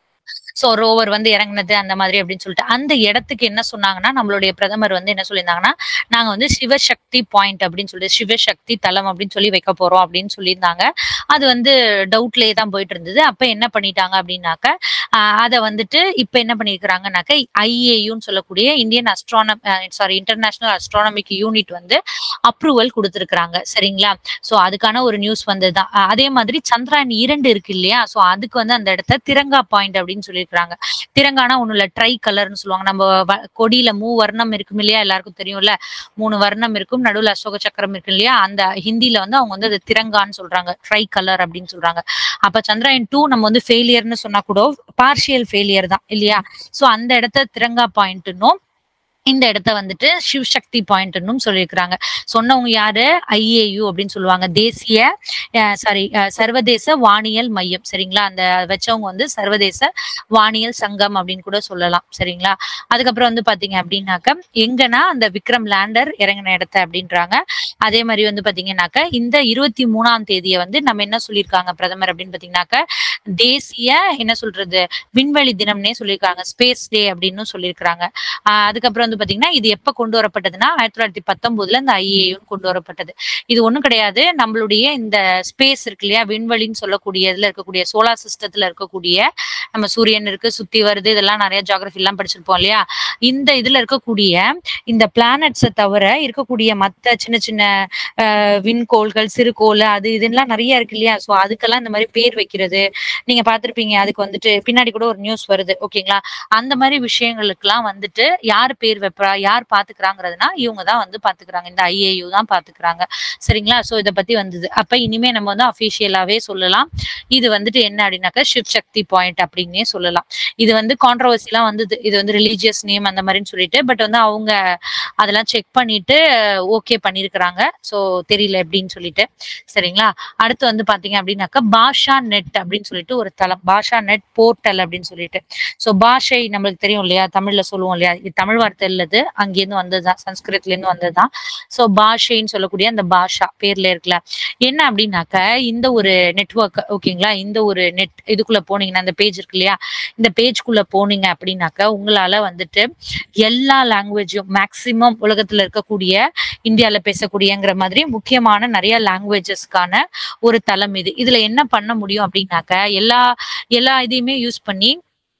சோ ரோவர் வந்து இறங்குனது அந்த மாதிரி அப்படின்னு சொல்லிட்டு அந்த இடத்துக்கு என்ன சொன்னாங்கன்னா நம்மளுடைய பிரதமர் வந்து என்ன சொல்லியிருந்தாங்கன்னா நாங்க வந்து சிவசக்தி பாயிண்ட் அப்படின்னு சொல்லிட்டு சிவசக்தி தலம் அப்படின்னு சொல்லி வைக்க போறோம் அப்படின்னு சொல்லியிருந்தாங்க அது வந்து டவுட்லயே தான் போயிட்டு இருந்தது அப்ப என்ன பண்ணிட்டாங்க அப்படின்னாக்க ஆஹ் அதை வந்துட்டு இப்ப என்ன பண்ணிருக்கிறாங்கனாக்க ஐஏயுன்னு சொல்லக்கூடிய Indian astronomy sorry international astronomical unit வந்து அப்ரூவல் கொடுத்துருக்காங்க சரிங்களா சோ அதுக்கான ஒரு நியூஸ் வந்ததுதான் அஹ் அதே மாதிரி சந்திராயன் இரண்டு இருக்கு இல்லையா சோ அதுக்கு வந்து அந்த இடத்த திரங்கா பாயிண்ட் அப்படின்னு சொல்லியிருக்காங்க திரங்கானா ஒண்ணும் இல்ல ட்ரை கலர்னு சொல்லுவாங்க நம்ம வ- கொடியில மூ வர்ணம் இருக்கும் இல்லையா எல்லாருக்கும் தெரியும்ல மூணு வர்ணம் இருக்கும் நடுவுல அசோக சக்கரம் இருக்கு இல்லையா அந்த ஹிந்தில வந்து அவங்க வந்து அது திரங்கான்னு சொல்றாங்க ட்ரை கலர் அப்படின்னு சொல்றாங்க அப்ப சந்திராயன் டூ நம்ம வந்து ஃபெயிலியர்னு சொன்னா கூட பார்ஷியல் ஃபெயிலியர் தான் இல்லையா சோ அந்த இடத்த திரங்கா பாயிண்ட்னும் இந்த இடத்த வந்துட்டு சிவ் சக்தி பாயிண்ட்னும் சொல்லியிருக்கிறாங்க சொன்னவங்க யாரு ஐஏயு அப்படின்னு சொல்லுவாங்க தேசிய சாரி சர்வதேச வானியல் மையம் சரிங்களா அந்த வச்சவங்க வந்து சர்வதேச வானியல் சங்கம் அப்படின்னு கூட சொல்லலாம் சரிங்களா அதுக்கப்புறம் வந்து பாத்தீங்க அப்படின்னாக்க எங்கன்னா அந்த விக்ரம் லேண்டர் இறங்கின இடத்த அப்படின்றாங்க அதே மாதிரி வந்து பாத்தீங்கன்னாக்க இந்த இருபத்தி மூணாம் தேதியை வந்து நம்ம என்ன சொல்லியிருக்காங்க பிரதமர் அப்படின்னு பாத்தீங்கன்னாக்க தேசிய என்ன சொல்றது விண்வெளி தினம்னே சொல்லியிருக்காங்க ஸ்பேஸ் டே அப்படின்னு சொல்லியிருக்காங்க ஆஹ் அதுக்கப்புறம் வந்து பாத்தீங்கன்னா இது எப்ப கொண்டு வரப்பட்டதுன்னா ஆயிரத்தி தொள்ளாயிரத்தி பத்தொன்பதுல இந்த ஐஏயும் கொண்டு வரப்பட்டது இது ஒண்ணும் கிடையாது நம்மளுடைய இந்த ஸ்பேஸ் இருக்கு இல்லையா விண்வெளின்னு சொல்லக்கூடிய இதுல இருக்கக்கூடிய சோலார் சிஸ்டத்துல இருக்கக்கூடிய நம்ம சூரியன் இருக்கு சுத்தி வருது இதெல்லாம் நிறைய ஜியாகிரபி எல்லாம் படிச்சிருப்போம் இல்லையா இந்த இதுல இருக்கக்கூடிய இந்த பிளானட்ஸை தவிர இருக்கக்கூடிய மத்த சின்ன சின்ன ஆஹ் விண்கோள்கள் சிறுகோள் அது இதெல்லாம் நிறைய இருக்கு இல்லையா சோ அதுக்கெல்லாம் இந்த மாதிரி பேர் வைக்கிறது நீங்க பார்த்திருப்பீங்க அதுக்கு வந்துட்டு பின்னாடி கூட ஒரு நியூஸ் வருது ஓகேங்களா அந்த மாதிரி விஷயங்களுக்கெல்லாம் வந்துட்டு யார் பேர் வைப்பா யார் பாத்துக்கிறாங்கிறதுனா இவங்க தான் வந்து பாத்துக்கிறாங்க இந்த ஐஏயு தான் பாத்துக்கிறாங்க சரிங்களா சோ இத பத்தி வந்தது அப்ப இனிமே நம்ம வந்து அபிஷியலாவே சொல்லலாம் இது வந்துட்டு என்ன அப்படின்னாக்கா சிவ் சக்தி பாயிண்ட் அப்படின்னே சொல்லலாம் இது வந்து கான்ட்ரவர்சி எல்லாம் வந்தது இது வந்து ரிலீஜியஸ் நேம் அந்த மாதிரின்னு சொல்லிட்டு பட் வந்து அவங்க அதெல்லாம் செக் பண்ணிட்டு ஓகே பண்ணிருக்கிறாங்க சோ தெரியல எப்படின்னு சொல்லிட்டு சரிங்களா அடுத்து வந்து பாத்தீங்க அப்படின்னாக்கா பாஷா நெட் அப்படின்னு சொல்லிட்டு ஒரு தளம் பாஷா நெட் போர்ட்டல் அப்படின்னு சொல்லிட்டு சோ பாஷை நம்மளுக்கு தெரியும் இல்லையா தமிழ்ல சொல்லுவோம் இல்லையா இது தமிழ் வார்த்தை இல்லது அங்கேருந்து வந்ததுதான் சன்ஸ்கிருத்ல இருந்து வந்ததுதான் சோ பாஷைன்னு சொல்லக்கூடிய அந்த பாஷா பேர்ல இருக்குல்ல என்ன அப்படின்னாக்க இந்த ஒரு நெட்வொர்க் ஓகேங்களா இந்த ஒரு நெட் இதுக்குள்ள போனீங்கன்னா இந்த பேஜ் இருக்கு இல்லையா இந்த பேஜ்க்குள்ள போனீங்க அப்படின்னாக்க உங்களால வந்துட்டு எல்லா லாங்குவேஜும் மேக்சிமம் உலகத்துல இருக்கக்கூடிய இந்தியால பேசக்கூடியங்கிற மாதிரி முக்கியமான நிறைய லாங்குவேஜஸ்க்கான ஒரு தளம் இது இதுல என்ன பண்ண முடியும் அப்படின்னாக்க எல்லா எல்லா இதையுமே யூஸ் பண்ணி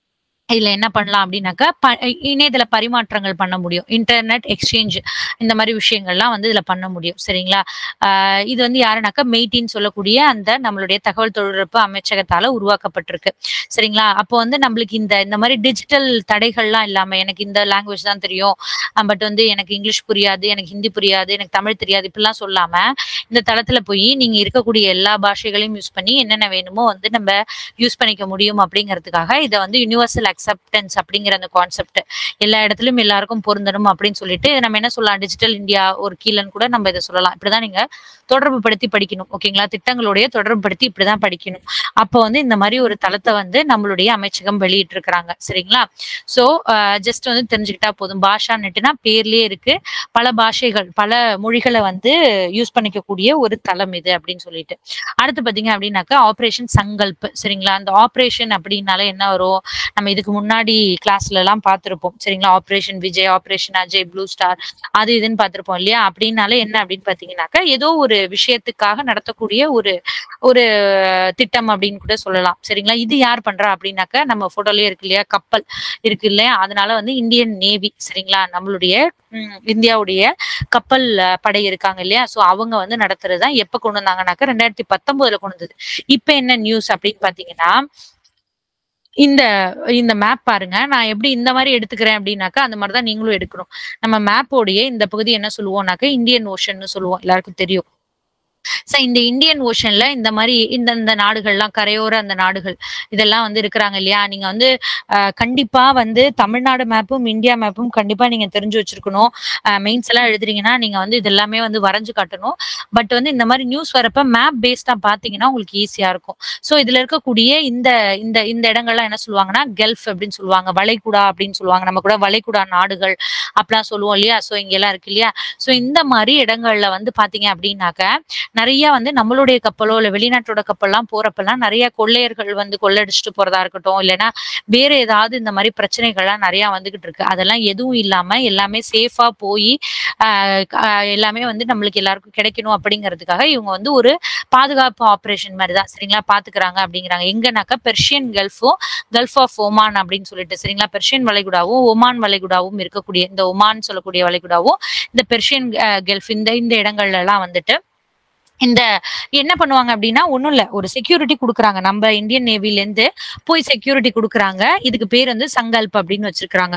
இதுல என்ன பண்ணலாம் அப்படின்னாக்கா ப இணையதள பரிமாற்றங்கள் பண்ண முடியும். இன்டர்நெட் எக்ஸ்சேஞ்ச் இந்த மாரி விஷயங்கள்லாம் வந்து இதுல பண்ண முடியும். சரிங்களா? ஆ இது வந்து யாருனாக்கா மெய்ட்டின்னு சொல்லக்கூடிய அந்த நம்மளுடைய தகவல் தொழில்நுட்ப அமைச்சகத்தால உருவாக்கப்பட்டிருக்கு. சரிங்களா? அப்போ வந்து நம்மளுக்கு இந்த இந்த மாரி டிஜிட்டல் தடைகள்லாம் இல்லாம எனக்கு இந்த லாங்குவேஜ் தான் தெரியும். அ பட் வந்து எனக்கு இங்கிலீஷ் புரியாது, எனக்கு ஹிந்தி புரியாது, எனக்கு தமிழ் தெரியாது இப்படிலாம் சொல்லாம, இந்த தளத்துல போயி நீங்க இருக்கக்கூடிய எல்லா பாஷைகளையும் யூஸ் பண்ணி என்னென்ன வேணுமோ வந்து நம்ப யூஸ் பண்ணிக்க முடியும் அப்படிங்கிறதுக்காக இத வந்து யுனிவர்சல் அக்செப்டன்ஸ் அப்படிங்கிற அந்த கான்செப்ட் எல்லா இடத்துலயும் எல்லாருக்கும் பொருந்தணும் அப்படின்னு சொல்லிட்டு நம்ம என்ன சொல்லலாம் டிஜிட்டல் இந்தியா ஒரு கீழன்னு கூட நம்ம இத சொல்லலாம். இப்படிதான் நீங்க தொடர்பு படுத்தி படிக்கணும். ஓகேங்களா? திட்டங்களுடைய தொடர்பு படுத்தி இப்படிதான் படிக்கணும். அப்போ வந்து இந்த மாரி ஒரு தளத்த வந்து நம்மளுடைய அமைச்சகம் வெளியிட்டிருக்கிறாங்க. சரிங்களா? ஸோ அ ஜஸ்ட் வந்து தெரிஞ்சுக்கிட்டா போதும். பாஷா நெட்னா பேர்லயே இருக்கு. பல பாஷைகள், பல மொழிகள வந்து யூஸ் பண்ணிக்கக்கூடிய ஒரு தளம் இது அப்படின்னு சொல்லிட்டு. அடுத்து பார்த்தீங்க அப்படின்னாக்கா ஆப்பரேஷன் சங்கல்ப் சரிங்களா? அந்த ஆப்பரேஷன் அப்படின்னாலே என்ன வரும்? நம்ம இதுக்கு முன்னாடி கிளாஸ்லலாம் பார்த்திருப்போம். சரிங்களா? Operation Vijay, operation Ajay, blue star அது இதுன்னு பார்த்திருப்போம் இல்லையா? அப்படின்னாலே என்ன அப்படின்னு பார்த்தீங்கன்னாக்கா, ஏதோ ஒரு விஷயத்துக்காக நடத்தக்கூடிய ஒரு ஒரு திட்டம் அப்படின்னு கூட சொல்லலாம். சரிங்களா? இது யார் பண்றா அப்படின்னாக்கா, நம்ம ஃபோட்டோலயே இருக்கு இல்லையா? கப்பல் இருக்கு இல்லையா? அதனால வந்து இந்தியன் நேவி சரிங்களா? நம்மளுடைய ம் இந்தியாவுடைய கப்பல் படை இருக்காங்க இல்லையா? ஸோ அவங்க வந்து நடத்துறது தான். எப்ப கொண்டு வந்தாங்கன்னாக்கா 2019ல கொண்டு வந்தது. இப்ப என்ன நியூஸ் அப்படின்னு பார்த்தீங்கன்னா இந்த இந்த மேப் பாருங்க. நான் எப்படி இந்த மாரி எடுத்துக்கிறேன் அப்படின்னாக்கா, அந்த மாரி தான் நீங்களும் எடுக்கணும். நம்ம மேப்போடைய இந்த பகுதி என்ன சொல்லுவோம்னாக்கா, இந்தியன் ஓஷன்னு சொல்லுவோம். எல்லாருக்கும் தெரியும். ஸோ இந்த இந்தியன் ஓஷன்ல இந்த மாரி இந்த இந்த நாடுகள்லாம் கரையோர அந்த நாடுகள் இதெல்லாம் வந்து இருக்கிறாங்க இல்லையா? நீங்க வந்து அ கண்டிப்பா வந்து தமிழ்நாடு மேப்பும், இந்தியா மேப்பும் கண்டிப்பா நீங்க தெரிஞ்சு வச்சிருக்கணும். அ மெயின்ஸ் எல்லாம் எழுதுறீங்கன்னா, நீங்க வந்து இது எல்லாமே வந்து வரைஞ்சு காட்டணும். பட் வந்து இந்த மாரி நியூஸ் வரப்ப மேப் பேஸ்டா பார்த்தீங்கன்னா, உங்களுக்கு ஈஸியா இருக்கும். ஸோ இதுல இருக்கக்கூடிய இந்த இந்த இந்த இடங்கள்லாம் என்ன சொல்லுவாங்கன்னா, கெல்ஃப் அப்படின்னு சொல்லுவாங்க. வளைகுடா அப்படின்னு சொல்லுவாங்க. நம்ம கூட வளைகுடா நாடுகள் அப்படிலாம் சொல்லுவோம் இல்லையா? ஸோ இங்கெல்லாம் இருக்கு இல்லையா? ஸோ இந்த மாரி இடங்கள்ல வந்து பார்த்தீங்க அப்படின்னாக்க, நெறைய வந்து நம்மளுடைய கப்பலோ, இல்ல வெளிநாட்டோட கப்பல்லாம் போறப்பலாம் நெறைய கொள்ளையர்கள் வந்து கொள்ளையடிச்சுட்டு போறதா இருக்கட்டும், இல்லைன்னா வேற ஏதாவது இந்த மாரி பிரச்சனைகள்லாம் நெறையா வந்துகிட்டு இருக்கு. அதெல்லாம் எதுவும் இல்லாம எல்லாமே சேஃபா போயி அ அ எல்லாமே வந்து நம்மளுக்கு எல்லாருக்கும் கிடைக்கணும் அப்படிங்கிறதுக்காக இவங்க வந்து ஒரு பாதுகாப்பு ஆப்பரேஷன் மாரி தான் சரிங்களா? பார்த்துக்கிறாங்க அப்படிங்கிறாங்க. எங்கனாக்கா பெர்ஷியன் கல்ஃபும், கல்ஃப் ஆஃப் ஒமான் அப்படின்னு சொல்லிட்டு சரிங்களா? பெர்ஷியன் வளைகுடாவும், ஒமான் வளைகுடாவும் இருக்கக்கூடிய இந்த ஒமான் சொல்லக்கூடிய வளைகுடாவும், இந்த பெர்ஷியன் அ கல்ஃப் இந்த இந்த இடங்கள்லலாம் வந்துட்டு இந்த என்ன பண்ணுவாங்க அப்படின்னா, ஒண்ணும் இல்ல. ஒரு செக்யூரிட்டி குடுக்குறாங்க. நம்ம இந்தியன் நேவிலேருந்து போய் செக்யூரிட்டி குடுக்குறாங்க. இதுக்கு பேர் வந்து சங்கல்ப் அப்படின்னு வச்சிருக்கிறாங்க.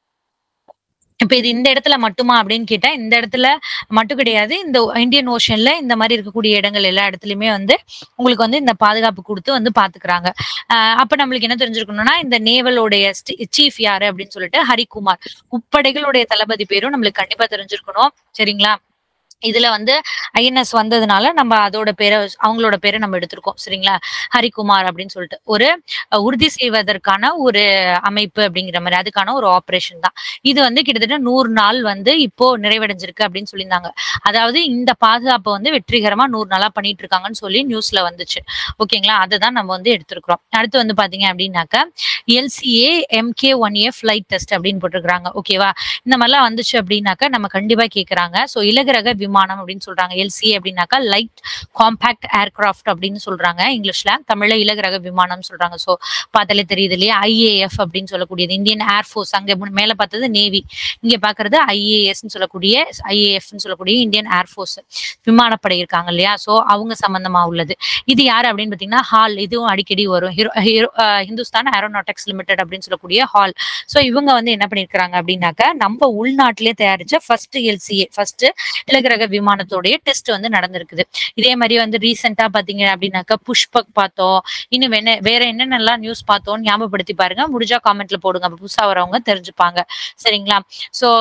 இப்ப இது இந்த இடத்துல மட்டுமா அப்படின்னு கேட்டா, இந்த இடத்துல மட்டும் கிடையாது. இந்த இந்தியன் ஓஷன்ல இந்த மாரி இருக்கக்கூடிய இடங்கள் எல்லா இடத்துலயுமே வந்து உங்களுக்கு வந்து இந்த பாதுகாப்பு குடுத்து வந்து பார்த்துக்கிறாங்க. அ அப்ப நம்மளுக்கு என்ன தெரிஞ்சிருக்கணும்னா, இந்த நேவலோடைய ஸ்டி சீஃப் யாரு அப்படின்னு சொல்லிட்டு ஹரிகுமார். முப்படைகளுடைய தளபதி பேரும் நம்மளுக்கு கண்டிப்பா தெரிஞ்சிருக்கணும். சரிங்களா? இதுல வந்து ஐஎன்எஸ் வந்ததுனால நம்ம அதோட பேர அவங்களோட பேர நம்ம எடுத்திருக்கோம். சரிங்களா? ஹரிகுமார் அப்படின்னு சொல்லிட்டு. ஒரு உறுதி செய்வதற்கான ஒரு அமைப்பு அப்படிங்கிற மாரி. அதுக்கான ஒரு ஆப்பரேஷன் தான். இது வந்து கிட்டத்தட்ட 100 நாள் வந்து இப்போ நிறைவடைஞ்சிருக்கு அப்படின்னு சொல்லியிருந்தாங்க. அதாவது இந்த பாதுகாப்ப வந்து வெற்றிகரமா 100 நாளா பண்ணிட்டு இருக்காங்கன்னு சொல்லி நியூஸ்ல வந்துச்சு. ஓகேங்களா? அததான் நம்ம வந்து எடுத்திருக்கிறோம். அடுத்து வந்து பார்த்தீங்க அப்படின்னாக்க, எல்சிஏ எம்கே-1ஏ ஃபிளைட் டெஸ்ட் அப்படின்னு போட்டிருக்கிறாங்க. ஓகேவா? இந்த மாரிலாம் வந்துச்சு அப்படின்னாக்க, நம்ம கண்டிப்பா கேட்கறாங்க. ஸோ இலகுரக விமானம் அப்படின்னு சொல்றாங்க. எல்சிஏ அப்படின்னாக்கா லைட் காம்பாக்ட் ஏர்கிராஃப்ட் அப்படின்னு சொல்றாங்க இங்கிலீஷ்ல. தமிழ்ல இலகுரக விமானம்னு சொல்றாங்க. ஸோ பார்த்தாலே தெரியுது இல்லையா? ஐஏஎஃப் அப்படின்னு சொல்லக்கூடியது. இந்தியன் ஏர் ஃபோர்ஸ் அங்க மேல பார்த்தது நேவி. இங்க பார்க்கறது ஐஏஎஸ்ன்னு சொல்லக்கூடிய ஐஏஎஃப்ன்னு சொல்லக்கூடிய இந்தியன் ஏர் ஃபோர்ஸ். விமானப்படை இருக்காங்க இல்லையா? ஸோ அவங்க சம்பந்தமா உள்ளது. இது யாரு அப்படின்னு பார்த்தீங்கன்னா, ஹால் இதுவும் அடிக்கடி வரும். Hero hero uh Hindustan aeronautics limited அப்படின்னு சொல்லக்கூடிய ஹால். ஸோ இவங்க வந்து என்ன பண்ணியிருக்கிறாங்க அப்படின்னாக்க, நம்ம உள்நாட்டிலேயே தயாரிச்ச ஃபர்ஸ்ட் எல்சிஏ ஃபர்ஸ்ட் இலகுரக விமானத்தோடைய டெஸ்ட் வந்து நடந்திருக்குது. இதே மாரி வந்து ரீசென்ட்டா பார்த்தீங்க அப்படின்னாக்கா, புஷ்பக் பார்த்தோம். இன்னும் வேண வேற என்னென்னலாம் நியூஸ் பார்த்தோம்னு ஞாபகப்படுத்தி பாருங்க. முடிஞ்சா காமெண்ட்ல போடுங்க. அப்ப புதுசா வரவங்க தெரிஞ்சுப்பாங்க. சரிங்களா? ஸோ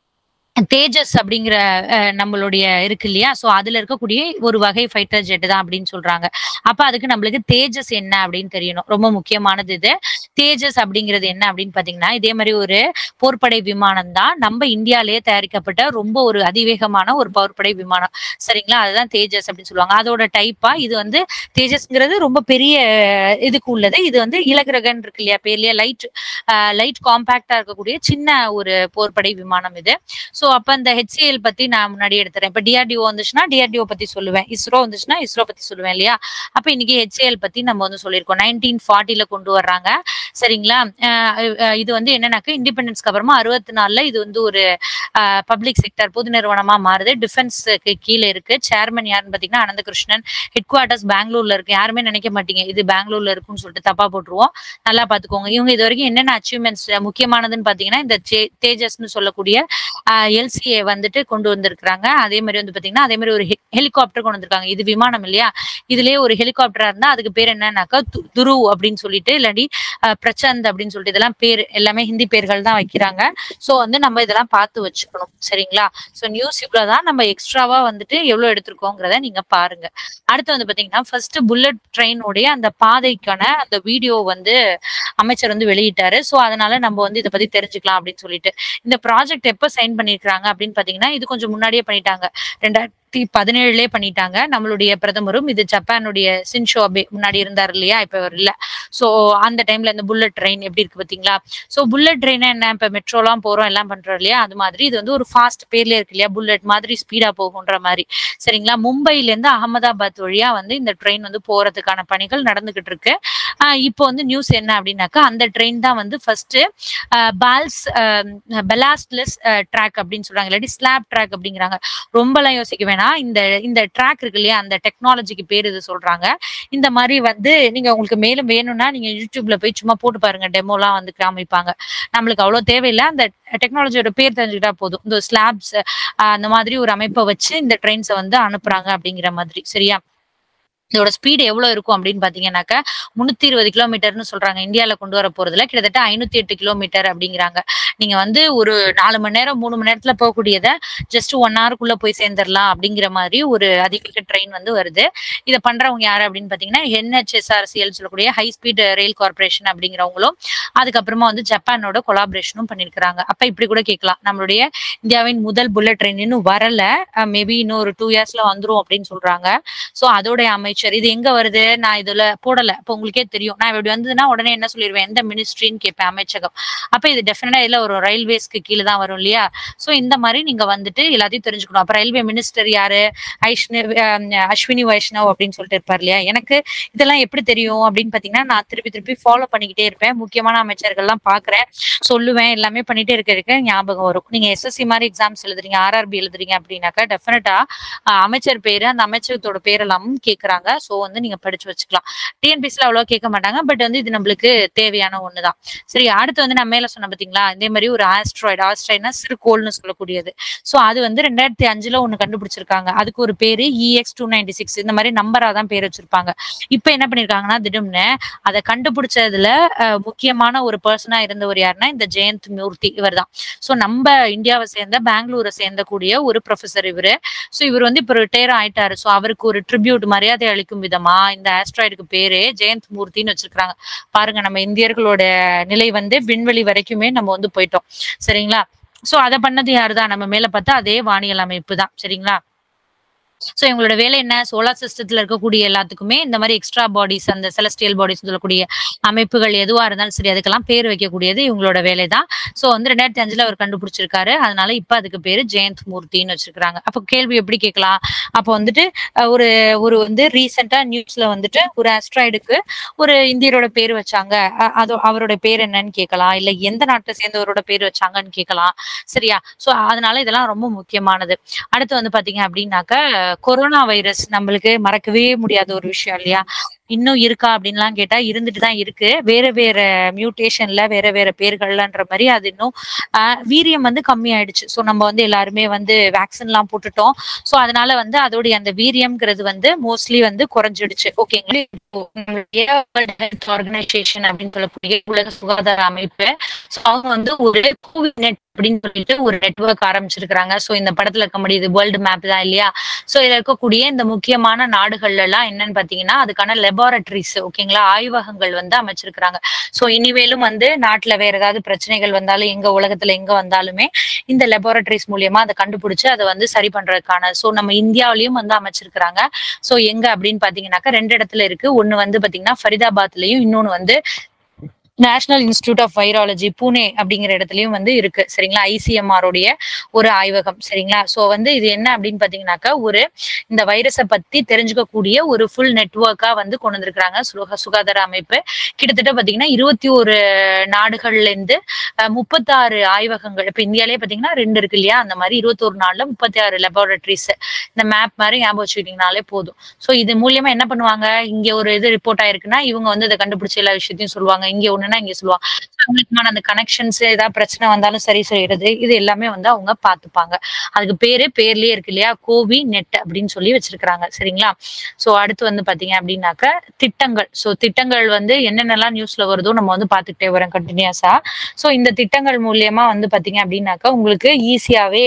தேஜஸ் அப்படிங்கிற அ நம்மளுடைய இருக்கு இல்லையா? ஸோ அதுல இருக்கக்கூடிய ஒரு வகை ஃபைட்டர் ஜெட் தான் அப்படின்னு சொல்றாங்க. அப்ப அதுக்கு நம்மளுக்கு தேஜஸ் என்ன அப்படின்னு தெரியணும். ரொம்ப முக்கியமானது இது. தேஜஸ் அப்படிங்கிறது என்ன அப்படின்னு பார்த்தீங்கன்னா, இதே மாரி ஒரு போர்ப்படை விமானம் தான். நம்ம இந்தியாலயே தயாரிக்கப்பட்ட ரொம்ப ஒரு அதிவேகமான ஒரு போர்ப்படை விமானம். சரிங்களா? அதுதான் தேஜஸ் அப்படின்னு சொல்லுவாங்க. அதோட டைப்பா இது வந்து தேஜஸ்ங்கிறது ரொம்ப பெரிய இதுக்கு உள்ளது. இது வந்து இலகுரகன்னு இருக்கு இல்லையா? பேர்லயே லைட் அ லைட் காம்பாக்ட்டா இருக்கக்கூடிய சின்ன ஒரு போர்ப்படை விமானம் இது. ஸோ சோ அப்ப இந்த ஹெச்சிஎல் பத்தி நான் முன்னாடி எடுத்துறேன் இப்ப டிஆர்டிஓ வந்துச்சுன்னா டிஆர்டிஓ பத்தி சொல்லுவேன் இஸ்ரோ வந்துச்சுன்னா இஸ்ரோ பத்தி சொல்லுவேன் இல்லையா அப்ப இன்னைக்கு ஹெச்சிஎல் பத்தி நம்ம வந்து சொல்லியிருக்கோம் நைன்டீன் ஃபார்ட்டில கொண்டு வர்றாங்க சரிங்களா அஹ் அஹ் இது வந்து என்னன்னாக்க இண்டிபெண்டன்ஸ்க்கு அப்புறமா அறுபத்தி நாலுல இது வந்து ஒரு பப்ளிக் செக்டர் பொது நிறுவனமா மாறுது டிஃபென்ஸ்க்கு கீழே இருக்கு சேர்மன் யாருன்னு பாத்தீங்கன்னா அனந்தகிருஷ்ணன் ஹெட் குவார்டர்ஸ் பெங்களூர்ல இருக்கு யாருமே நினைக்க மாட்டீங்க இது பெங்களூர்ல இருக்குன்னு சொல்லிட்டு தப்பா போட்டுருவோம் நல்லா பாத்துக்கோங்க இவங்க இது வரைக்கும் என்னென்ன அச்சீவ்மெண்ட்ஸ் முக்கியமானதுன்னு பாத்தீங்கன்னா இந்த தே- தேஜஸ்னு சொல்லக்கூடிய எல்சிஏ வந்துட்டு கொண்டு வந்திருக்கிறாங்க அதே மாதிரி வந்து பாத்தீங்கன்னா அதே மாதிரி ஒரு ஹெலிகாப்டர் கொண்டு வந்திருக்காங்க இது விமானம் இல்லையா இதுலயே ஒரு ஹெலிகாப்டரா இருந்தா அதுக்கு பேர் என்னன்னாக்கா து- துரு அப்படின்னு சொல்லிட்டு இல்லாட்டி அஹ், பிரச்சந்த் அப்படின்னு சொல்லிட்டு இதெல்லாம் பேர் எல்லாமே ஹிந்தி பேர்கள் தான் வைக்கிறாங்க சோ வந்து நம்ம இதெல்லாம் பார்த்து வச்சுக்கணும் சரிங்களா சோ நியூஸ் இவ்வளவுதான் நம்ம எக்ஸ்ட்ராவா வந்துட்டு எவ்வளவு எடுத்திருக்கோங்கிறத நீங்க பாருங்க அடுத்து வந்து பாத்தீங்கன்னா ஃபர்ஸ்ட் புல்லட் ட்ரெயினுடைய அந்த பாதைக்கான அந்த வீடியோ வந்து அமைச்சர் வந்து வெளியிட்டாரு சோ அதனால நம்ம வந்து இதை பத்தி தெரிஞ்சுக்கலாம் அப்படின்னு சொல்லிட்டு இந்த ப்ராஜெக்ட் எப்ப சைன் பண்ணிருக்காங்க அப்படின்னு பாத்தீங்கன்னா இது கொஞ்சம் முன்னாடியே பண்ணிட்டாங்க ரெண்டாயிரத்தி பதினேழுலயே பண்ணிட்டாங்க நம்மளுடைய பிரதமரும் இது ஜப்பானுடைய சின்ஷோ அபே முன்னாடி இருந்தார் இல்லையா இப்ப அவர் இல்ல சோ அந்த டைம்ல இந்த புல்லட் ட்ரெயின் எப்படி இருக்கு பாத்தீங்களா சோ புல்லட் ட்ரெயின் என்ன இப்ப மெட்ரோலாம் போறோம் எல்லாம் பண்றோம் இல்லையா அது மாதிரி இது வந்து ஒரு ஃபாஸ்ட் பேர்ல இருக்கு இல்லையா புல்லட் மாதிரி ஸ்பீடா போகுன்ற மாதிரி சரிங்களா மும்பைல இருந்து அகமதாபாத் வழியா வந்து இந்த ட்ரெயின் வந்து போறதுக்கான பணிகள் நடந்துகிட்டு இருக்கு ஆஹ் இப்போ வந்து நியூஸ் என்ன அப்படின்னாக்கா அந்த ட்ரெயின் தான் வந்து ஃபர்ஸ்ட் பால்ஸ் பெலாஸ்ட்லெஸ் ட்ராக் அப்படின்னு சொல்றாங்க இல்லாட்டி ஸ்லாப் ட்ராக் அப்படிங்கிறாங்க ரொம்பலாம் யோசிக்க வேணாம் இந்த இந்த ட்ராக் இருக்கு இல்லையா அந்த டெக்னாலஜிக்கு பேர் இது சொல்றாங்க இந்த மாதிரி வந்து நீங்க உங்களுக்கு மேலும் வேணும்னா நீங்க யூடியூப்ல போய் சும்மா போட்டு பாருங்க டெமோலாம் வந்து காமிப்பாங்க நம்மளுக்கு அவ்வளவு தேவையில்லை அந்த டெக்னாலஜியோட பேர் தெரிஞ்சுக்கிட்டா போதும் இந்த ஸ்லாப்ஸ் அந்த மாதிரி ஒரு அமைப்பை வச்சு இந்த ட்ரெயின்ஸை வந்து அனுப்புறாங்க அப்படிங்கிற மாதிரி சரியா இதோட ஸ்பீடு எவ்வளவு இருக்கும் அப்படின்னு பாத்தீங்கன்னாக்கா முன்னூத்தி இருபது கிலோமீட்டர்னு சொல்றாங்க இந்தியால கொண்டு வர போறதுல கிட்டத்தட்ட ஐநூத்தி எட்டு கிலோமீட்டர் அப்படிங்கிறாங்க நீங்க வந்து ஒரு நாலு மணி நேரம் மூணு மணி நேரத்துல போகக்கூடியத ஜஸ்ட் ஒன் ஹவருக்குள்ள போய் சேர்ந்துடலாம் அப்படிங்கிற மாதிரி ஒரு அதிவேக ட்ரெயின் வந்து வருது இதை பண்றவங்க யாரு அப்படின்னு பாத்தீங்கன்னா என்ஹெச்எஸ்ஆர்சிஎல் சொல்லக்கூடிய ஹை ஸ்பீட் ரயில் கார்பரேஷன் அப்படிங்கிறவங்களும் அதுக்கப்புறமா வந்து ஜப்பானோட கொலாபரேஷனும் பண்ணிருக்கிறாங்க அப்ப இப்படி கூட கேட்கலாம் நம்மளுடைய இந்தியாவின் முதல் புல்லட் ட்ரெயின் இன்னும் வரல மேபி இன்னும் ஒரு டூ இயர்ஸ்ல வந்துரும் அப்படின்னு சொல்றாங்க சோ அதோடைய அமைச்சர் இது எங்க வருது நான் இதுல போடல அப்ப உங்களுக்கே தெரியும் நான் இப்படி வந்ததுன்னா உடனே என்ன சொல்லிடுவேன் எந்த மினிஸ்ட்ரின்னு கேட்பேன் அமைச்சகம் அப்ப இது டெஃபினட்டா இதுல ஒரு ரயில்வேஸ்க்கு கீழே தான் வரும் இல்லையா சோ இந்த மாதிரி நீங்க வந்துட்டு எல்லாத்தையும் தெரிஞ்சுக்கணும் அப்ப ரயில்வே மினிஸ்டர் யாரு ஐஷ்ணவ் அஹ் அஸ்வினி வைஷ்ணவ் அப்படின்னு சொல்லிட்டு இருப்பார் இல்லையா எனக்கு இதெல்லாம் எப்படி தெரியும் அப்படின்னு பாத்தீங்கன்னா நான் திருப்பி திருப்பி ஃபாலோ பண்ணிக்கிட்டே இருப்பேன் முக்கியமான அமைச்சர்கள்லாம் பாக்குறேன் சொல்லுவேன் எல்லாமே பண்ணிட்டே இருக்க இருக்க ஞாபகம் வரும் நீங்க எஸ்எஸ்சி மாதிரி எக்ஸாம்ஸ் எழுதுறீங்க ஆர்ஆர்பி எழுதுறீங்க அப்படின்னாக்கா டெஃபினட்டா அமைச்சர் பேரு அந்த அமைச்சகத்தோட பேரெல்லாமும் கேக்குறாங்க சோ வந்து நீங்க படிச்சு வச்சுக்கலாம் டிஎன்பிசில அவ்வளவா கேட்க மாட்டாங்க பட் வந்து இது நம்மளுக்கு தேவையான ஒண்ணுதான் சரி அடுத்து வந்து நான் மேல சொன்ன பாத்தீங்களா இதே மாதிரி ஒரு ஆஸ்ட்ராய்டு ஆஸ்ட்ராய்ட்னா சிறுகோள்னு சொல்லக்கூடியது சோ அது வந்து ரெண்டாயிரத்தி அஞ்சுல ஒண்ணு கண்டுபிடிச்சிருக்காங்க அதுக்கு ஒரு பேரு இஎக்ஸ் டூ நைன்டி சிக்ஸ் இந்த மாதிரி நம்பரா தான் பேர் வச்சிருப்பாங்க இப்ப என்ன பண்ணிருக்காங்கன்னா திடீர்னு அதை கண்டுபிடிச்சதுல அஹ், முக்கியமான ஒரு பர்சனா இருந்தவர் யாருன்னா இந்த ஜெயந்த் மூர்த்தி இவர் தான் சோ நம்ம இந்தியாவை சேர்ந்த பெங்களூரை சேர்ந்த கூடிய ஒரு ப்ரொஃபசர் இவரு சோ இவர் வந்து இப்ப ரிட்டையர் ஆயிட்டாரு சோ அவருக்கு ஒரு ட்ரிபியூட் மரியாதை அளிக்கும் விதமா இந்த ஆஸ்ட்ராய்டுக்கு பேரே ஜெயந்த் மூர்த்தின்னு வச்சிருக்காங்க பாருங்க நம்ம இந்தியர்களோட நிலை வந்து விண்வெளி வரைக்குமே நம்ம வந்து போயிட்டோம் சரிங்களா சோ அதை பண்ணது யாருதான் நம்ம மேல பார்த்தா அதே வானியல் அமைப்பு தான் சரிங்களா சோ இவங்களோட வேலை என்ன சோலார் சிஸ்டத்துல இருக்கக்கூடிய எல்லாத்துக்குமே இந்த மாதிரி எக்ஸ்ட்ரா பாடிஸ் அந்த செலஸ்டியல் பாடிஸ் சொல்லக்கூடிய அமைப்புகள் எதுவா இருந்தாலும் சரி அதுக்கெல்லாம் பேர் வைக்கக்கூடியது இவங்களோட வேலை தான் சோ வந்து ரெண்டாயிரத்தி அஞ்சுல அவர் கண்டுபிடிச்சிருக்காரு அதனால இப்ப அதுக்கு பேரு ஜெயந்த் மூர்த்தின்னு வச்சிருக்காங்க அப்ப கேள்வி எப்படி கேட்கலாம் அப்ப வந்துட்டு அஹ், ஒரு ஒரு வந்து ரீசெண்டா நியூஸ்ல வந்துட்டு ஒரு ஆஸ்ட்ராய்டுக்கு ஒரு இந்தியரோட பேர் வச்சாங்க அ- அது அவரோட பேர் என்னன்னு கேட்கலாம் இல்ல எந்த நாட்டை சேர்ந்தவரோட பேர் வச்சாங்கன்னு கேட்கலாம் சரியா சோ அதனால இதெல்லாம் ரொம்ப முக்கியமானது அடுத்து வந்து பாத்தீங்க அப்படின்னாக்க கொரோனா வைரஸ் நம்மளுக்கு மறக்கவே முடியாத ஒரு விஷயம் இல்லையா இன்னும் இருக்கா அப்படின்லாம் கேட்டா இருந்துட்டு தான் இருக்கு வேற வேற மியூட்டேஷன்ல வேற வேற பேர்கள்லன்ற மாதிரி அது இன்னும் ஆஹ், வீரியம் வந்து கம்மி ஆயிடுச்சு ஸோ நம்ம வந்து எல்லாருமே வந்து வேக்சின் எல்லாம் போட்டுட்டோம் ஸோ அதனால வந்து அதோடைய அந்த வீரியம்ங்கிறது வந்து மோஸ்ட்லி வந்து குறைஞ்சிடுச்சு ஓகேங்களா இப்போ நம்மளுடைய வேர்ல்ட் ஹெல்த் ஆர்கனைசேஷன் அப்படின்னு சொல்லக்கூடிய உலக சுகாதார அமைப்பு ஸோ அவங்க வந்து ஒரு கோவிட் நெட் அப்படின்னு சொல்லிட்டு ஒரு நெட்வொர்க் ஆரம்பிச்சிருக்கிறாங்க ஸோ இந்த படத்துல இருக்க முடியுது வேர்ல்டு மேப் தான் இல்லையா ஸோ இதுல இருக்கக்கூடிய இந்த முக்கியமான நாடுகள்ல எல்லாம் என்னன்னு பாத்தீங்கன்னா அதுக்கான லெபார்டரிஸ் ஓகேங்களா ஆய்வகங்கள் வந்து அமைச்சிருக்கிறாங்க ஸோ இனிமேலும் வந்து நாட்டுல வேற ஏதாவது பிரச்சனைகள் வந்தாலும் எங்க உலகத்துல எங்க வந்தாலுமே இந்த லெபார்டரிஸ் மூலியமா அதை கண்டுபிடிச்சு அதை வந்து சரி பண்றதுக்கான ஸோ நம்ம இந்தியாவிலயும் வந்து அமைச்சிருக்கிறாங்க ஸோ எங்க அப்படின்னு பாத்தீங்கன்னாக்கா ரெண்டு இடத்துல இருக்கு ஒண்ணு வந்து பாத்தீங்கன்னா ஃபரிதாபாத்லயும் இன்னொன்னு வந்து National Institute of Virology Pune அப்படிங்கிற இடத்துலயும் வந்து இருக்கு சரிங்களா ஐசிஎம்ஆர் உடைய ஒரு ஆய்வகம் சரிங்களா சோ வந்து இது என்ன அப்படின்னு பாத்தீங்கன்னாக்கா ஒரு இந்த வைரஸை பத்தி தெரிஞ்சுக்கக்கூடிய ஒரு ஃபுல் நெட்ஒர்க்கா வந்து கொண்டு வந்திருக்கிறாங்க சுக சுகாதார அமைப்பு கிட்டத்தட்ட பாத்தீங்கன்னா இருபத்தி ஒரு நாடுகள்ல இருந்து முப்பத்தாறு ஆய்வகங்கள் இப்ப இந்தியாலே பாத்தீங்கன்னா ரெண்டு இருக்கு இல்லையா அந்த மாதிரி இருபத்தொரு நாள்ல முப்பத்தி ஆறு லெபார்டரிஸ் இந்த மேப் மாதிரி ஞாபகம் வச்சுக்கிட்டீங்கனாலே போதும் சோ இது மூலியமா என்ன பண்ணுவாங்க இங்க ஒரு இது ரிப்போர்ட் ஆயிருக்குன்னா இவங்க வந்து அதை கண்டுபிடிச்ச எல்லா விஷயத்தையும் சொல்லுவாங்க இங்க ஒண்ணுன்னா இங்க சொல்லுவாங்க அவங்களுக்குமான அந்த கனெக்ஷன்ஸ் ஏதாவது பிரச்சனை வந்தாலும் சரி செய்யறது இது எல்லாமே வந்து அவங்க பாத்துப்பாங்க அதுக்கு பேரு பேர்லயே இருக்கு இல்லையா கோவி நெட் அப்படின்னு சொல்லி வச்சிருக்காங்க சரிங்களா சோ அடுத்து வந்து பாத்தீங்க அப்படின்னாக்க திட்டங்கள் சோ திட்டங்கள் வந்து என்னென்னலாம் நியூஸ்ல வருதோ நம்ம வந்து பாத்துக்கிட்டே வரோம் கண்டினியூஸா சோ இந்த திட்டங்கள் மூலியமா வந்து பாத்தீங்க அப்படின்னாக்கா உங்களுக்கு ஈஸியாவே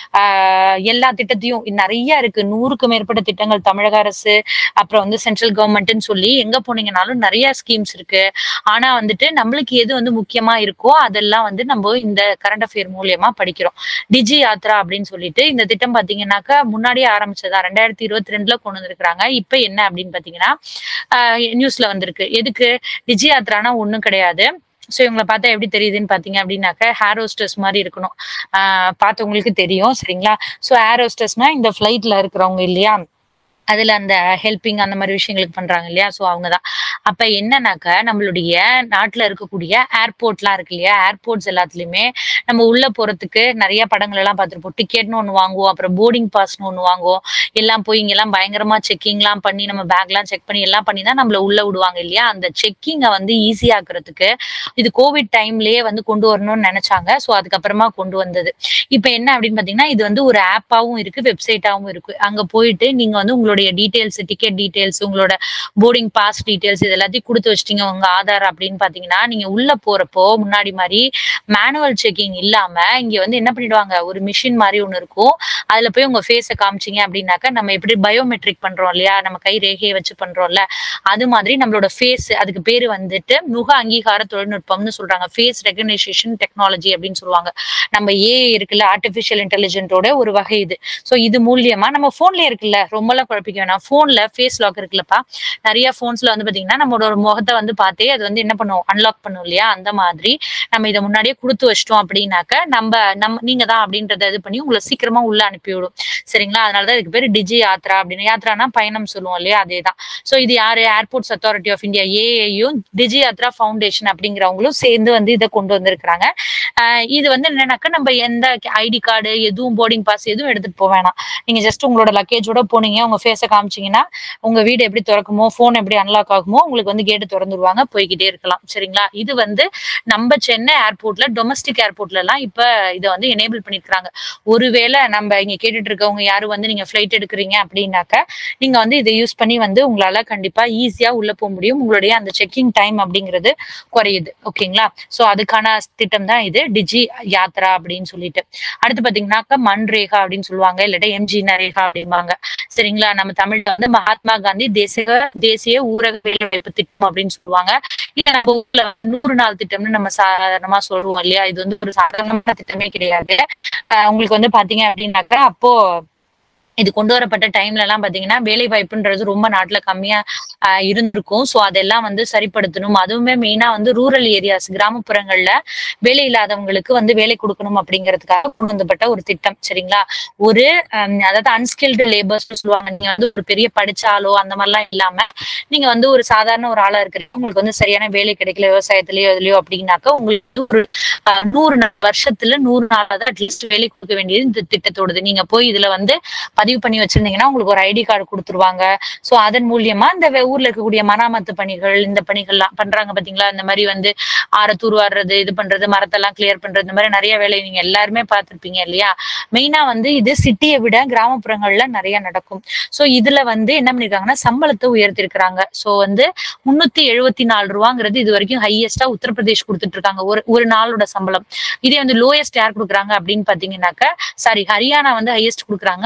ஆஹ் எல்லா திட்டத்தையும் நிறைய இருக்கு நூறுக்கு மேற்பட்ட திட்டங்கள் தமிழக அரசு அப்புறம் வந்து சென்ட்ரல் கவர்மெண்ட்னு சொல்லி எங்க போனீங்கனாலும் நிறைய ஸ்கீம்ஸ் இருக்கு ஆனா வந்துட்டு நம்மளுக்கு எது வந்து முக்கியமா இருக்கோ அதெல்லாம் வந்து நம்ம இந்த கரண்ட் அஃபேர் மூலியமா படிக்கிறோம் டிஜி யாத்ரா அப்படின்னு சொல்லிட்டு இந்த திட்டம் பாத்தீங்கன்னாக்கா முன்னாடியே ஆரம்பிச்சதா ரெண்டாயிரத்தி இருபத்தி ரெண்டுல கொண்டு வந்திருக்கிறாங்க இப்ப என்ன அப்படின்னு பாத்தீங்கன்னா நியூஸ்ல வந்திருக்கு எதுக்கு டிஜி யாத்ரானா ஒண்ணும் கிடையாது ஸோ இவங்களை பார்த்தா எப்படி தெரியுதுன்னு பார்த்தீங்க அப்படின்னாக்க ஹேர் ஹோஸ்டர்ஸ் மாதிரி இருக்கணும் ஆஹ் பார்த்தவங்களுக்கு தெரியும் சரிங்களா ஸோ ஹேர் ஹோஸ்டர்ஸ்னா இந்த ஃப்ளைட்ல இருக்கிறவங்க இல்லையா அதுல அந்த ஹெல்பிங் அந்த மாதிரி விஷயங்களுக்கு பண்றாங்க இல்லையா ஸோ அவங்கதான் அப்ப என்னன்னாக்க நம்மளுடைய நாட்டுல இருக்கக்கூடிய ஏர்போர்ட்லாம் இருக்கு இல்லையா ஏர்போர்ட்ஸ் எல்லாத்துலயுமே நம்ம உள்ள போறதுக்கு நிறைய படங்கள் எல்லாம் பார்த்துருப்போம் டிக்கெட்னு ஒன்று வாங்குவோம் அப்புறம் போர்டிங் பாஸ்னு ஒன்று வாங்குவோம் எல்லாம் போய் இங்கெல்லாம் பயங்கரமா செக்கிங்லாம் பண்ணி நம்ம பேக்லாம் செக் பண்ணி எல்லாம் பண்ணி தான் நம்மள உள்ள விடுவாங்க இல்லையா அந்த செக்கிங்கை வந்து ஈஸி ஆக்குறதுக்கு இது கோவிட் டைம்லயே வந்து கொண்டு வரணும்னு நினைச்சாங்க ஸோ அதுக்கப்புறமா கொண்டு வந்தது இப்போ என்ன அப்படின்னு பாத்தீங்கன்னா இது வந்து ஒரு ஆப்பாவும் இருக்கு வெப்சைட்டாவும் இருக்கு அங்க போயிட்டு நீங்க வந்து உங்களுடைய டீடைல்ஸ் டிக்கெட் டீடைல்ஸ் உங்களோட போர்டிங் பாஸ் டீடைல்ஸ் இது எல்லாத்தையும் கொடுத்து வச்சிட்டீங்க உங்க ஆதார் அப்படின்னு பாத்தீங்கன்னா நீங்க உள்ள போறப்போ முன்னாடி மாதிரி மேனுவல் செக்கிங் இல்லாம இங்க வந்து என்ன பண்ணிடுவாங்க ஒரு மிஷின் மாதிரி ஒண்ணு இருக்கும் அதுல போய் உங்க ஃபேஸை காமிச்சீங்க அப்படின்னாக்கா நம்ம எப்படி பயோமெட்ரிக் பண்றோம் இல்லையா நம்ம கை ரேகையை வச்சு பண்றோம்ல அது மாதிரி நம்மளோட ஃபேஸ் அதுக்கு பேரு வந்துட்டு முக அங்கீகார தொழில்நுட்பம்னு சொல்றாங்க ஃபேஸ் ரெகனைசேஷன் டெக்னாலஜி அப்படின்னு சொல்லுவாங்க நம்ம ஏ இருக்குல்ல ஆர்டிபிஷியல் இன்டெலிஜென்ட்டோட ஒரு வகை இது ஸோ இது மூலியமா நம்ம போன்லயே இருக்குல்ல ரொம்பலாம் குழப்பிக்க வேணாம் போன்ல ஃபேஸ் லாக் இருக்குல்லப்பா நிறைய போன்ஸ்ல வந்து பாத்தீங்கன்னா நம்மளோட ஒரு முகத்தை வந்து பார்த்தே அது வந்து என்ன பண்ணும் அன்லாக் பண்ணும் இல்லையா அந்த மாதிரி நம்ம இதை முன்னாடியே கொடுத்து வச்சிட்டோம் அப்படின்னாக்க நம்ம நம்ம நீங்க தான் அப்படின்றத இது பண்ணி உங்களை சீக்கிரமா உள்ள அனுப்பிவிடும் சரிங்களா அதனாலதான் இதுக்கு பேர் டிஜி யாத்ரா அப்படின்னு யாத்ரானா பயணம் சொல்லுவோம் இல்லையா அதேதான் ஸோ இது யாரு ஏர்போர்ட்ஸ் அத்தாரிட்டி ஆஃப் இந்தியா ஏஐயும் டிஜி யாத்ரா ஃபவுண்டேஷன் அப்படிங்கிறவங்களும் சேர்ந்து வந்து இதை கொண்டு வந்திருக்கிறாங்க ஆஹ் இது வந்து என்னன்னாக்கா நம்ம எந்த ஐடி கார்டு எதுவும் போர்டிங் பாஸ் எதுவும் எடுத்துட்டு போக வேணாம் நீங்க ஜஸ்ட் உங்களோட லக்கேஜோட போனீங்க உங்க ஃபேஸை காமிச்சீங்கன்னா உங்க வீடு எப்படி திறக்குமோ போன் எப்படி அன்லாக் ஆகுமோ உங்களுக்கு வந்து கேட்டு திறந்துருவாங்க போய்கிட்டே இருக்கலாம் சரிங்களா இது வந்து நம்ம சென்னை ஏர்போர்ட்ல டொமஸ்டிக் ஏர்போர்ட்ல எல்லாம் இப்ப இதை வந்து எனேபிள் பண்ணிருக்காங்க ஒருவேளை நம்ம இங்க கேட்டுட்டு இருக்கவங்க யாரும் வந்து நீங்க ஃபிளைட் எடுக்கிறீங்க அப்படின்னாக்க நீங்க வந்து இதை யூஸ் பண்ணி வந்து உங்களால கண்டிப்பா ஈஸியா உள்ள போக முடியும் உங்களுடைய அந்த செக்கிங் டைம் அப்படிங்கிறது குறையுது ஓகேங்களா சோ அதுக்கான திட்டம் தான் இது டிஜி யாத்ரா அப்படின்னு சொல்லிட்டு அடுத்து பாத்தீங்கன்னாக்கா மன்ரேகா அப்படின்னு சொல்லுவாங்க இல்லாட்டா எம்ஜி நரேகா அப்படிம்பாங்க சரிங்களா நம்ம தமிழ்ல வந்து மகாத்மா காந்தி தேசிய தேசிய ஊரக வேலைவாய்ப்பு திட்டம் அப்படின்னு சொல்லுவாங்க இல்ல நம்ம ஊர்ல நூறு நாள் திட்டம்னு நம்ம சாதாரணமா சொல்லுவோம் இல்லையா இது வந்து ஒரு சாதாரணமான திட்டமே கிடையாது ஆஹ் உங்களுக்கு வந்து பாத்தீங்க அப்படின்னாக்கா அப்போ இது கொண்டு வரப்பட்ட டைம்ல எல்லாம் பாத்தீங்கன்னா வேலை வாய்ப்புன்றது ரொம்ப நாட்டுல கம்மியா ஆஹ் இருந்திருக்கும் சோ அதெல்லாம் வந்து சரிப்படுத்தணும் அதுவுமே மெயினா வந்து ரூரல் ஏரியாஸ் கிராமப்புறங்கள்ல வேலை இல்லாதவங்களுக்கு வந்து வேலை கொடுக்கணும் அப்படிங்கிறதுக்காக கொண்டு வந்தப்பட்ட ஒரு திட்டம் சரிங்களா ஒரு ஹம், அதாவது அன்ஸ்கில்டு லேபர்ஸ் சொல்லுவாங்க நீங்க வந்து ஒரு பெரிய படிச்சாலோ அந்த மாதிரிலாம் இல்லாம நீங்க வந்து ஒரு சாதாரண ஒரு ஆளா இருக்கிறீங்க உங்களுக்கு வந்து சரியான வேலை கிடைக்கல விவசாயத்திலயோ இதுலயோ அப்படின்னாக்கா உங்களுக்கு ஒரு ஆஹ், நூறு நாள் வருஷத்துல நூறு நாளாவது அட்லீஸ்ட் வேலை கொடுக்க வேண்டியது இந்த திட்டத்தோடது நீங்க போய் இதுல வந்து பதிவு பண்ணி வச்சிருந்தீங்கன்னா உங்களுக்கு ஒரு ஐடி கார்டு கொடுத்துருவாங்க சோ அதன் மூலியமா இந்த வெ- ஊர்ல இருக்கக்கூடிய மராமத்து பணிகள் இந்த பணிகள்லாம் பண்றாங்க பாத்தீங்களா இந்த மாதிரி வந்து ஆற தூர்வாடுறது இது பண்றது மரத்தெல்லாம் கிளியர் பண்றது இந்த மாதிரி நிறைய வேலை நீங்க எல்லாருமே பார்த்திருப்பீங்க இல்லையா மெயினா வந்து இது சிட்டியை விட கிராமப்புறங்கள்ல நிறைய நடக்கும் சோ இதுல வந்து என்ன பண்ணிருக்காங்கன்னா சம்பளத்தை உயர்த்திருக்கிறாங்க சோ வந்து முன்னூத்தி எழுபத்தி நாலு ரூபாங்கிறது இது வரைக்கும் ஹையஸ்டா உத்தரப்பிரதேஷ் கொடுத்துட்டு இருக்காங்க ஒரு ஒரு நாளோட சம்பளம் இதே வந்து லோயஸ்ட் யார் கொடுக்குறாங்க அப்படின்னு பாத்தீங்கன்னாக்க சாரி ஹரியானா வந்து ஹையஸ்ட் கொடுக்குறாங்க உத்தரப்பிரதேஷ்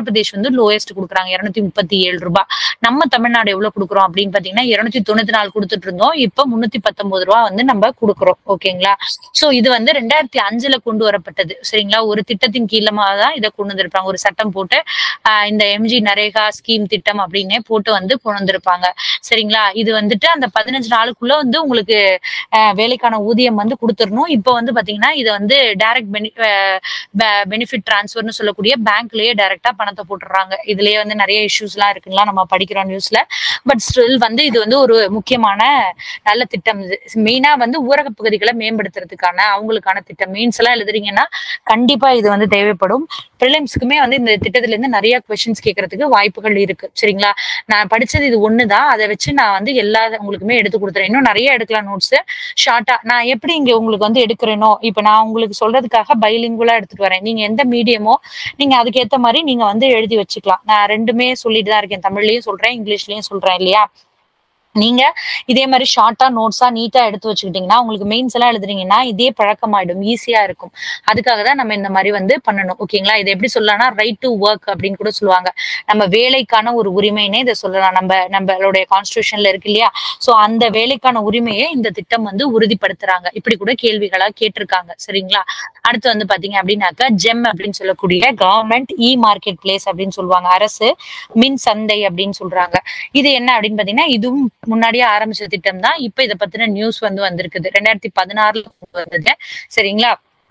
உத்தரப்பிரதேஷ் வந்து லோயஸ்ட் கொடுக்குறாங்க இருநூத்தி முப்பத்தி ஏழு ரூபாய் நம்ம தமிழ்நாடு எவ்வளவு கொடுக்குறோம் அப்படின்னு பாத்தீங்கன்னா இருநூத்தி தொண்ணூத்தி நாலு கொடுத்துட்டு இருந்தோம் இப்ப முன்னூத்தி பத்தொன்பது ரூபா வந்து நம்ம கொடுக்குறோம் ஓகேங்களா சோ இது வந்து ரெண்டாயிரத்தி அஞ்சுல கொண்டு வரப்பட்டது சரிங்களா ஒரு திட்டத்தின் கீழமா தான் இதை கொண்டு வந்திருப்பாங்க ஒரு சட்டம் போட்டு ஆஹ் இந்த எம்ஜி நரேகா ஸ்கீம் திட்டம் அப்படின்னே போட்டு வந்து கொண்டு வந்திருப்பாங்க சரிங்களா இது வந்துட்டு அந்த பதினஞ்சு நாளுக்குள்ள வந்து உங்களுக்கு ஆஹ் வேலைக்கான ஊதியம் வந்து கொடுத்துடணும் இப்போ வந்து பாத்தீங்கன்னா இது வந்து டைரக்ட் பெனி பெனிஃபிட் டிரான்ஸ்ஃபர்னு சொல்லக்கூடிய பேங்க்லயே டைரக்டா பணத்தை போட்டுடுறாங்க இதுலயே வந்து நிறைய இஷ்யூஸ் எல்லாம் இருக்குங்களா நம்ம படிக்கிறோம் நியூஸ்ல பட் ஸ்டில் வந்து இது வந்து ஒரு முக்கியமான நல்ல திட்டம் இது மெயினா வந்து ஊரக பகுதிகளை மேம்படுத்துறதுக்கான அவங்களுக்கான திட்டம் மீன்ஸ் எல்லாம் எழுதுறீங்கன்னா கண்டிப்பா இது வந்து தேவைப்படும் ப்ரிலிம்ஸ்க்குமே வந்து இந்த திட்டத்துல இருந்து நிறைய கொஸ்டின்ஸ் கேட்கறதுக்கு வாய்ப்புகள் இருக்கு சரிங்களா நான் படிச்சது இது ஒண்ணுதான் அதை வச்சு நான் வந்து எல்லா உங்களுக்குமே எடுத்து கொடுத்துறேன் இன்னும் நிறைய எடுக்கலாம் நோட்ஸ் ஷார்ட்டா நான் எப்படி இங்க உங்களுக்கு வந்து எடுக்கிறேனோ இப்ப நான் உங்களுக்கு சொல்றதுக்காக பைலிங்குலா எடுத்துட்டு வரேன் நீங்க எந்த மீடியமோ நீங்க அதுக்கேத்த மாதிரி நீங்க வந்து எழுதி வச்சுக்கலாம் நான் ரெண்டுமே சொல்லிட்டு தான் இருக்கேன் தமிழ்லயும் சொல்றேன் இங்கிலீஷ்லயும் சொல்றேன் இல்லையா நீங்க இதே மாதிரி ஷார்ட்டா நோட்ஸா நீட்டா எடுத்து வச்சுக்கிட்டீங்கன்னா உங்களுக்கு மெயின்ஸ் எல்லாம் எழுதுறீங்கன்னா இதே பழக்கமாயிடும் ஈஸியா இருக்கும் அதுக்காக தான் நம்ம இந்த மாதிரி வந்து பண்ணணும் ஓகேங்களா இதை எப்படி சொல்லலாம்னா ரைட் டு ஒர்க் அப்படின்னு கூட சொல்லுவாங்க நம்ம வேலைக்கான ஒரு உரிமைனே இதை சொல்லலாம் நம்ம நம்மளுடைய கான்ஸ்டியூஷன்ல இருக்கு இல்லையா சோ அந்த வேலைக்கான உரிமையை இந்த திட்டம் வந்து உறுதிப்படுத்துறாங்க இப்படி கூட கேள்விகளா கேட்டிருக்காங்க சரிங்களா அடுத்து வந்து பாத்தீங்க அப்படின்னாக்கா ஜெம் அப்படின்னு சொல்லக்கூடிய கவர்மெண்ட் இ மார்க்கெட் பிளேஸ் அப்படின்னு சொல்லுவாங்க அரசு மின் சந்தை அப்படின்னு சொல்றாங்க இது என்ன அப்படின்னு பாத்தீங்கன்னா இதுவும் முன்னாடியே ஆரம்பிச்ச திட்டம் தான் இப்ப இதை பத்தின நியூஸ் வந்து வந்திருக்குது ரெண்டாயிரத்தி பதினாறுல வந்தது சரிங்களா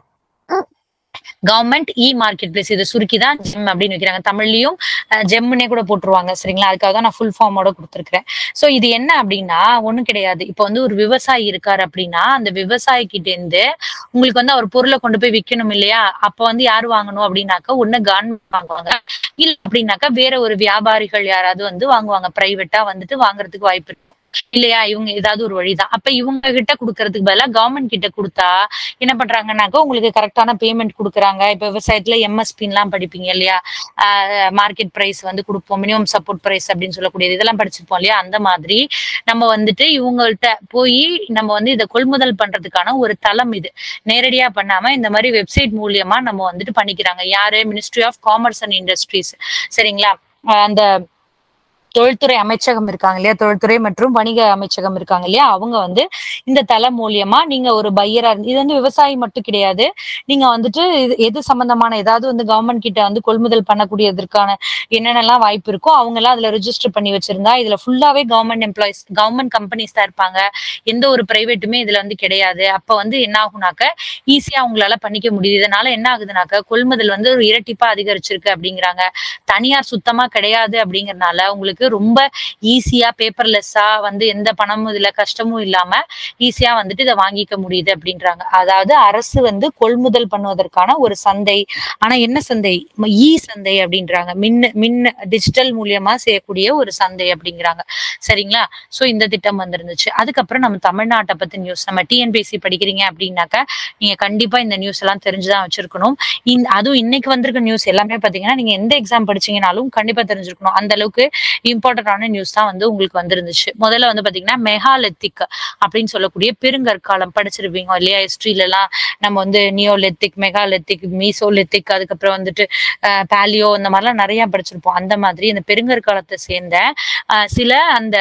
கவர்மெண்ட் இ மார்க்கெட் பிளேஸ் இதை சுருக்கி தான் ஜெம் அப்படின்னு வைக்கிறாங்க தமிழ்லயும் ஜெம்முனே கூட போட்டுருவாங்க சரிங்களா அதுக்காக தான் நான் ஃபுல் ஃபார்மோட கொடுத்துருக்கேன் சோ இது என்ன அப்படின்னா ஒண்ணும் கிடையாது இப்போ வந்து ஒரு விவசாயி இருக்காரு அப்படின்னா அந்த விவசாயி கிட்ட இருந்து உங்களுக்கு வந்து அவர் பொருளை கொண்டு போய் விற்கணும் இல்லையா அப்ப வந்து யார் வாங்கணும் அப்படின்னாக்கா ஒண்ணு கவர்மெண்ட் வாங்குவாங்க இல்ல அப்படின்னாக்கா வேற ஒரு வியாபாரிகள் யாராவது வந்து வாங்குவாங்க பிரைவேட்டா வந்துட்டு வாங்குறதுக்கு வாய்ப்பு இருக்கு இல்லையா இவங்க ஏதாவது ஒரு வழிதான் அப்ப இவங்க கிட்ட குடுக்கறதுக்கு பதிலா கவர்மெண்ட் கிட்ட கொடுத்தா என்ன பண்றாங்கன்னாக்கா உங்களுக்கு கரெக்டான பேமெண்ட் கொடுக்குறாங்க இப்ப விவசாயத்துல எம்எஸ்பி எல்லாம் படிப்பீங்க இல்லையா மார்க்கெட் பிரைஸ் வந்து கொடுப்போம் மினிமம் சப்போர்ட் பிரைஸ் அப்படின்னு சொல்லக்கூடியது இதெல்லாம் படிச்சிருப்போம் இல்லையா அந்த மாதிரி நம்ம வந்துட்டு இவங்கள்ட்ட போய் நம்ம வந்து இதை கொள்முதல் பண்றதுக்கான ஒரு தளம் இது நேரடியா பண்ணாம இந்த மாதிரி வெப்சைட் மூலியமா நம்ம வந்துட்டு பண்ணிக்கிறாங்க யாரு ministry of commerce and industries சரிங்களா ஆஹ் அந்த தொழில்துறை அமைச்சகம் இருக்காங்க இல்லையா தொழில்துறை மற்றும் வணிக அமைச்சகம் இருக்காங்க இல்லையா அவங்க வந்து இந்த தளம் மூலியமா நீங்க ஒரு பையரா இருந்து இது வந்து விவசாயி மட்டும் கிடையாது நீங்க வந்துட்டு இது எது சம்பந்தமான ஏதாவது வந்து கவர்மெண்ட் கிட்ட வந்து கொள்முதல் பண்ணக்கூடியதற்கான என்னென்னலாம் வாய்ப்பு இருக்கோ அவங்க எல்லாம் அதுல ரெஜிஸ்டர் பண்ணி வச்சிருந்தா இதுல ஃபுல்லாவே கவர்மெண்ட் எம்ப்ளாயிஸ் கவர்மெண்ட் கம்பெனிஸ் தான் இருப்பாங்க எந்த ஒரு பிரைவேட்டுமே இதுல வந்து கிடையாது அப்ப வந்து என்ன ஆகுனாக்க ஈஸியா அவங்களால பண்ணிக்க முடியுது இதனால என்ன ஆகுதுனாக்க கொள்முதல் வந்து ஒரு இரட்டிப்பா அதிகரிச்சிருக்கு அப்படிங்கிறாங்க தனியார் சுத்தமா கிடையாது அப்படிங்கறதுனால உங்களுக்கு ரொம்ப ஈஸியா பேப்பர்லெஸ்ஸா வந்து எந்த பணமும் இதுல கஷ்டமும் இல்லாம ஈஸியா வந்துட்டு இதை வாங்கிக்க முடியுது அப்படின்றாங்க அதாவது அரசு வந்து கொள்முதல் பண்ணுவதற்கான ஒரு சந்தை ஆனா என்ன சந்தை இ சந்தை அப்படின்றாங்க மின் மின் டிஜிட்டல் மூலியமா செய்யக்கூடிய ஒரு சந்தை அப்படிங்கிறாங்க சரிங்களா சோ இந்த திட்டம் வந்திருந்துச்சு அதுக்கப்புறம் நம்ம தமிழ்நாட்டை பத்தி நியூஸ் நம்ம டிஎன்பிஎஸ்சி படிக்கிறீங்க அப்படின்னாக்க நீங்க கண்டிப்பா இந்த நியூஸ் எல்லாம் தெரிஞ்சுதான் வச்சிருக்கணும் இந்த அதுவும் இன்னைக்கு வந்திருக்க நியூஸ் எல்லாமே பாத்தீங்கன்னா நீங்க எந்த எக்ஸாம் படிச்சீங்கனாலும் கண்டிப்பா தெரிஞ்சிருக்கணும் அந்த அளவுக்கு இம்பார்ட்டன்டான நியூஸ் தான் வந்து உங்களுக்கு வந்திருந்துச்சு முதல்ல வந்து பாத்தீங்கன்னா மெகாலெத்திக் அப்படின்னு சொல்லக்கூடிய பெருங்கற்காலம் படிச்சிருப்பீங்க இல்லையா ஹிஸ்டரியில எல்லாம் நம்ம வந்து நியோலெத்திக் மெகாலெத்திக் மீசோலெத்திக் அதுக்கப்புறம் வந்துட்டு பேலியோ இந்த மாதிரிலாம் நிறைய படிச்சிருப்போம் அந்த மாதிரி இந்த பெருங்கற்காலத்தை சேர்ந்த ஆஹ் சில அந்த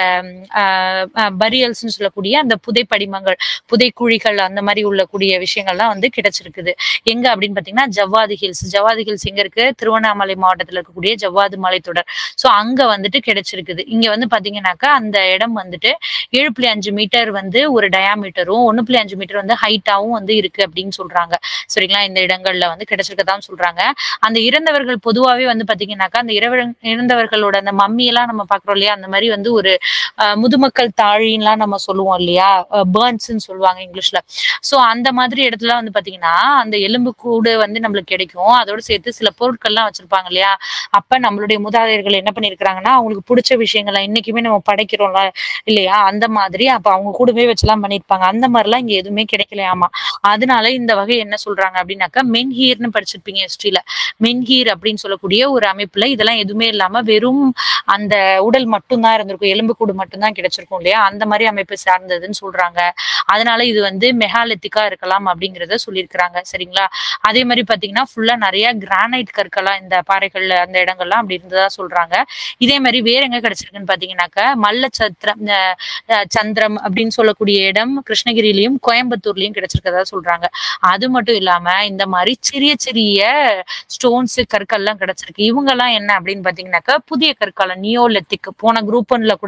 பரியல்ஸ்னு சொல்லக்கூடிய அந்த புதை படிமங்கள் புதை குழிகள் அந்த மாதிரி உள்ளக்கூடிய விஷயங்கள்லாம் வந்து கிடைச்சிருக்குது எங்க அப்படின்னு பாத்தீங்கன்னா ஜவ்வாது ஹில்ஸ் ஜவ்வாது ஹில்ஸ் எங்க இருக்கு திருவண்ணாமலை மாவட்டத்துல இருக்கக்கூடிய ஜவ்வாது மலைத்தொடர் சோ அங்க வந்துட்டு கிடைச்சிருக்குது இங்க வந்து பாத்தீங்கன்னாக்கா அந்த இடம் வந்துட்டு ஏழு புள்ளி அஞ்சு மீட்டர் வந்து ஒரு டயாமீட்டரும் ஒன்னு புள்ளி அஞ்சு மீட்டர் வந்து ஹைட்டாவும் வந்து இருக்கு அப்படின்னு சொல்றாங்க சரிங்களா இந்த இடங்கள்ல வந்து கிடைச்சிருக்கதான் சொல்றாங்க அந்த இறந்தவர்கள் பொதுவாவே வந்து பாத்தீங்கன்னாக்கா அந்த இறவ இறந்தவர்களோட அந்த மம்மி எல்லாம் நம்ம பாக்குறோம் இல்லையா அந்த மாதிரி வந்து ஒரு அஹ், முதுமக்கள் தாழின்லாம் நம்ம சொல்லுவோம் இல்லையா பேர்ன்ஸ்ன்னு சொல்லுவாங்க இங்கிலீஷ்ல சோ அந்த மாதிரி இடத்துல வந்து பாத்தீங்கன்னா அந்த எலும்பு கூடு வந்து நம்மளுக்கு கிடைக்கும் அதோட சேர்த்து சில பொருட்கள்லாம் வச்சிருப்பாங்க இல்லையா அப்ப நம்மளுடைய மூதாதையர்கள் என்ன பண்ணிருக்காங்கன்னா அவங்களுக்கு புடிச்ச விஷயங்கள இன்னைக்குமே நம்ம படைக்கிறோம்ல இல்லையா அந்த மாதிரி அப்ப அவங்க கூடவே வச்சுலாம் பண்ணிருப்பாங்க அந்த மாதிரிலாம் இங்க எதுவுமே கிடைக்கலையாமா அதனால இந்த வகை என்ன சொல்றாங்க அப்படின்னாக்கா மென்ஹீர்னு படிச்சிருப்பீங்க ஹிஸ்டரியில மென்ஹீர் அப்படின்னு சொல்லக்கூடிய ஒரு அமைப்புல இதெல்லாம் எதுவுமே இல்லாம வெறும் அந்த உடல் மட்டும்தான் இருந்திருக்கும் எலும்புக்கூடு மட்டும்தான் கிடைச்சிருக்கும் இல்லையா அந்த மாதிரி அமைப்பு சார்ந்ததுன்னு சொல்றாங்க அதனால இது வந்து மெகாலித்திக்கா இருக்கலாம் அப்படிங்கறத சொல்லியிருக்கிறாங்க சரிங்களா அதே மாதிரி பாத்தீங்கன்னா ஃபுல்லா நிறைய கிரானைட் கற்களா இந்த பாறைகள்ல அந்த இடங்கள்லாம் அப்படி இருந்ததா சொல்றாங்க இதே மாதிரி வேற எங்க கிடைச்சிருக்குன்னு பாத்தீங்கன்னாக்கா மல்ல சத்திரம் அஹ் அஹ் சந்திரம் அப்படின்னு சொல்லக்கூடிய இடம் கிருஷ்ணகிரியிலயும் கோயம்புத்தூர்லயும் கிடைச்சிருக்கதா சொல்றாங்க அது மட்டும் இல்லாம இந்த மாதிரி சிறிய சிறிய ஸ்டோன்ஸ் கற்கள்லாம் கிடைச்சிருக்கு இவங்க எல்லாம் என்ன அப்படின்னு பாத்தீங்கன்னாக்கா புதிய கற்காலம் நியோலெத்திக் போன குரூப் ஒன்ல கூட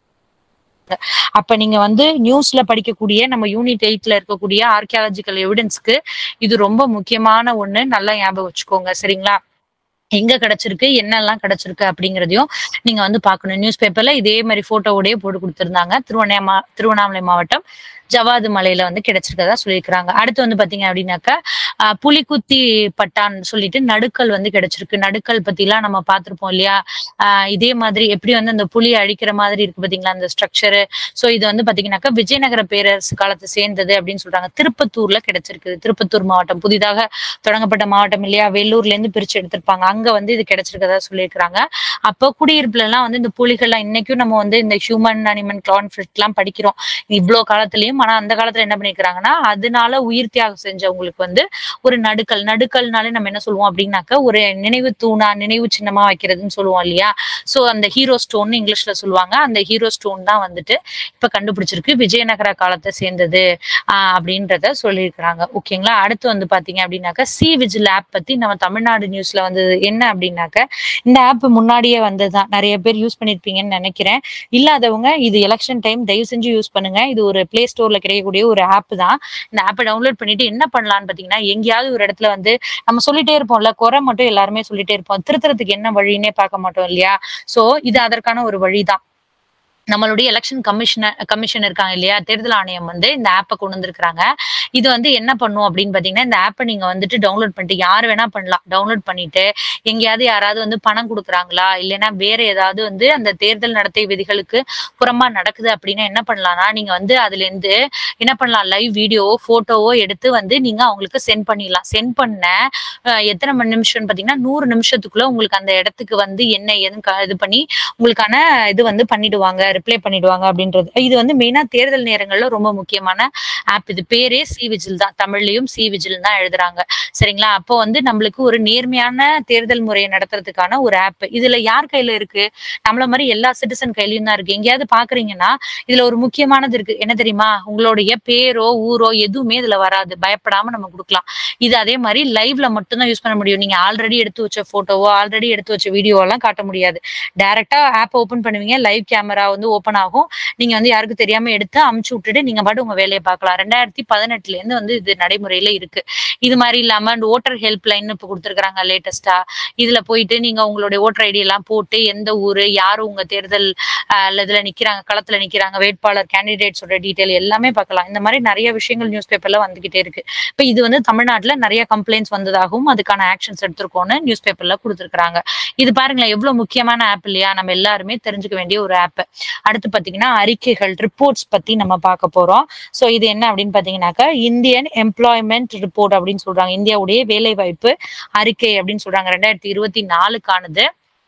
அப்ப நீங்க வந்து நியூஸ்ல படிக்கக்கூடிய நம்ம யூனிட் எயிட்ல இருக்கக்கூடிய ஆர்கியாலஜிக்கல் எவிடன்ஸ்க்கு இது ரொம்ப முக்கியமான ஒண்ணு நல்லா ஞாபகம் வச்சுக்கோங்க சரிங்களா எங்க கிடைச்சிருக்கு என்னெல்லாம் கிடைச்சிருக்கு அப்படிங்கறதையும் நீங்க வந்து பார்க்கணும் நியூஸ் பேப்பர்ல இதே மாதிரி போட்டோவோடய போட்டு கொடுத்திருந்தாங்க திருவண்ணாமா திருவண்ணாமலை மாவட்டம் ஜவாது மலையில வந்து கிடைச்சிருக்கதா சொல்லியிருக்கிறாங்க அடுத்து வந்து பாத்தீங்க அப்படின்னாக்கா ஆஹ் புலிக்குத்தி பட்டான் சொல்லிட்டு நடுக்கல் வந்து கிடைச்சிருக்கு நடுக்கல் பத்தி எல்லாம் நம்ம பார்த்திருப்போம் இல்லையா ஆஹ் இதே மாதிரி எப்படி வந்து அந்த புலியை அழிக்கிற மாதிரி இருக்கு பாத்தீங்களா அந்த ஸ்ட்ரக்சரு சோ இது வந்து பாத்தீங்கன்னாக்கா விஜயநகர பேரரசு காலத்தை சேர்ந்தது அப்படின்னு சொல்றாங்க திருப்பத்தூர்ல கிடைச்சிருக்கு திருப்பத்தூர் மாவட்டம் புதிதாக தொடங்கப்பட்ட மாவட்டம் இல்லையா வெள்ளூர்ல இருந்து பிரிச்சு எடுத்திருப்பாங்க அங்க வந்து இது கிடைச்சிருக்கதா சொல்லியிருக்கிறாங்க அப்போ குடியிருப்புல எல்லாம் வந்து இந்த புலிகள்லாம் இன்னைக்கும் நம்ம வந்து இந்த ஹியூமன் அனிமல் கான்ஃபிளிக் எல்லாம் படிக்கிறோம் இவ்வளவு காலத்திலயும் ஆனா அந்த காலத்துல என்ன பண்ணிருக்கிறாங்கன்னா அதனால உயிர் தியாகம் செஞ்சவங்களுக்கு வந்து ஒரு நடுக்கல் நடுக்கல்னாலே நம்ம என்ன சொல்லுவோம் அப்படின்னாக்கா ஒரு நினைவு தூணா நினைவு சின்னமா வைக்கிறதுன்னு சொல்லுவோம் இல்லையா சோ அந்த ஹீரோ ஸ்டோன் இங்கிலீஷ்ல சொல்லுவாங்க அந்த ஹீரோ ஸ்டோன் தான் வந்துட்டு இப்ப கண்டுபிடிச்சிருக்கு விஜயநகர காலத்தை சேர்ந்தது ஆஹ் அப்படின்றத சொல்லியிருக்கிறாங்க ஓகேங்களா அடுத்து வந்து பாத்தீங்க அப்படின்னாக்கா சி விஜில் ஆப் பத்தி நம்ம தமிழ்நாடு நியூஸ்ல வந்தது என்ன அப்படின்னாக்க இந்த ஆப் முன்னாடியே வந்ததுதான் நிறைய பேர் யூஸ் பண்ணிருப்பீங்கன்னு நினைக்கிறேன் இல்லாதவங்க இது எலெக்ஷன் டைம் தயவு செஞ்சு யூஸ் பண்ணுங்க இது ஒரு பிளே ஸ்டோர்ல கிடைக்கக்கூடிய ஒரு ஆப் தான் இந்த ஆப்பை டவுன்லோட் பண்ணிட்டு என்ன பண்ணலாம்னு பாத்தீங்கன்னா எங்கேயாவது ஒரு இடத்துல வந்து நம்ம சொல்லிட்டே இருப்போம்ல குறை மட்டும் எல்லாருமே சொல்லிட்டே இருப்போம் திருத்துறதுக்கு என்ன வழின்னே பார்க்க மாட்டோம் இல்லையா சோ இது அதற்கான ஒரு வழிதான் நம்மளுடைய எலெக்ஷன் கமிஷனர் கமிஷன் இருக்காங்க இல்லையா தேர்தல் ஆணையம் வந்து இந்த ஆப்பை கொண்டு வந்திருக்கிறாங்க இது வந்து என்ன பண்ணும் அப்படின்னு பாத்தீங்கன்னா இந்த ஆப்பை நீங்க வந்துட்டு டவுன்லோட் பண்ணிட்டு யார் வேணா பண்ணலாம் டவுன்லோட் பண்ணிட்டு எங்கேயாவது யாராவது வந்து பணம் கொடுக்குறாங்களா இல்லைன்னா வேற ஏதாவது வந்து அந்த தேர்தல் நடத்தை விதிகளுக்கு புறம்பா நடக்குது அப்படின்னா என்ன பண்ணலாம்னா நீங்க வந்து அதுல இருந்து என்ன பண்ணலாம் லைவ் வீடியோவோ போட்டோவோ எடுத்து வந்து நீங்க அவங்களுக்கு சென்ட் பண்ணிடலாம் சென்ட் பண்ண அஹ், எத்தனை மணி நிமிஷம்னு பாத்தீங்கன்னா நூறு நிமிஷத்துக்குள்ள உங்களுக்கு அந்த இடத்துக்கு வந்து என்ன ஏதுன்னு க- இது பண்ணி உங்களுக்கான இது வந்து பண்ணிடுவாங்க ரிப்ளை பண்ணிடுவாங்க அப்படின்றது இது வந்து மெயினா தேர்தல் நேரங்கள்ல ரொம்ப முக்கியமான ஆப் இது பேரே சி விஜில் தான் தமிழ்லயும் சி விஜில் தான் எழுதுறாங்க சரிங்களா அப்போ வந்து நம்மளுக்கு ஒரு நேர்மையான தேர்தல் முறையை நடத்துறதுக்கான ஒரு ஆப் இதுல யார் கையில இருக்கு நம்மள மாதிரி எல்லா சிட்டிசன் கையிலயும் தான் இருக்கு எங்கேயாவது பாக்குறீங்கன்னா இதுல ஒரு முக்கியமானது இருக்கு என்ன தெரியுமா உங்களுடைய பேரோ ஊரோ எதுவுமே இதுல வராது பயப்படாம நம்ம கொடுக்கலாம் இது அதே மாதிரி லைவ்ல மட்டும்தான் யூஸ் பண்ண முடியும் நீங்க ஆல்ரெடி எடுத்து வச்ச போட்டோவோ ஆல்ரெடி எடுத்து வச்ச வீடியோ எல்லாம் காட்ட முடியாது டைரக்டா ஆப் ஓபன் பண்ணுவீங்க லைவ் கேமரா வந்து ஓபன் ஆகும் நீங்க வந்து யாருக்கும் தெரியாம எடுத்து அமுச்சு விட்டுட்டு நீங்க பாட்டு உங்க வேலையை பார்க்கலாம் ரெண்டாயிரத்தி பதினெட்டுல இருந்து வந்து இது நடைமுறையில இருக்கு இது மாதிரி இல்லாம ஓட்டர் ஹெல்ப் லைன் இப்ப கொடுத்துருக்காங்க லேட்டஸ்டா இதுல போயிட்டு நீங்க உங்களுடைய ஓட்டர் ஐடி எல்லாம் போட்டு எந்த ஊரு யாரு உங்க தேர்தல் ஆஹ், இதுல நிக்கிறாங்க களத்துல நிக்கிறாங்க வேட்பாளர் கேண்டிடேட்ஸோட டீடைல் எல்லாமே பார்க்கலாம் இந்த மாதிரி நிறைய விஷயங்கள் நியூஸ் பேப்பர்ல வந்துகிட்டே இருக்கு இப்ப இது வந்து தமிழ்நாட்டுல நிறைய கம்ப்ளைண்ட்ஸ் வந்ததாகவும் அதுக்கான ஆக்ஷன்ஸ் எடுத்திருக்கோம்னு நியூஸ் பேப்பர்ல கொடுத்துருக்காங்க இது பாருங்களேன் எவ்வளவு முக்கியமான ஆப் இல்லையா நம்ம எல்லாருமே தெரிஞ்சுக்க வேண்டிய ஒரு ஆப் அடுத்து பாத்தீங்கன்னா அறிக்கைகள் ரிப்போர்ட்ஸ் பத்தி நம்ம பார்க்க போறோம் சோ இது என்ன அப்படின்னு பாத்தீங்கன்னாக்கா இந்தியன் எம்ப்ளாய்மெண்ட் ரிப்போர்ட் அப்படின்னு சொல்றாங்க இந்தியாவுடைய வேலை வாய்ப்பு அறிக்கை அப்படின்னு சொல்றாங்க ரெண்டாயிரத்தி இருபத்தி நாலுக்கானது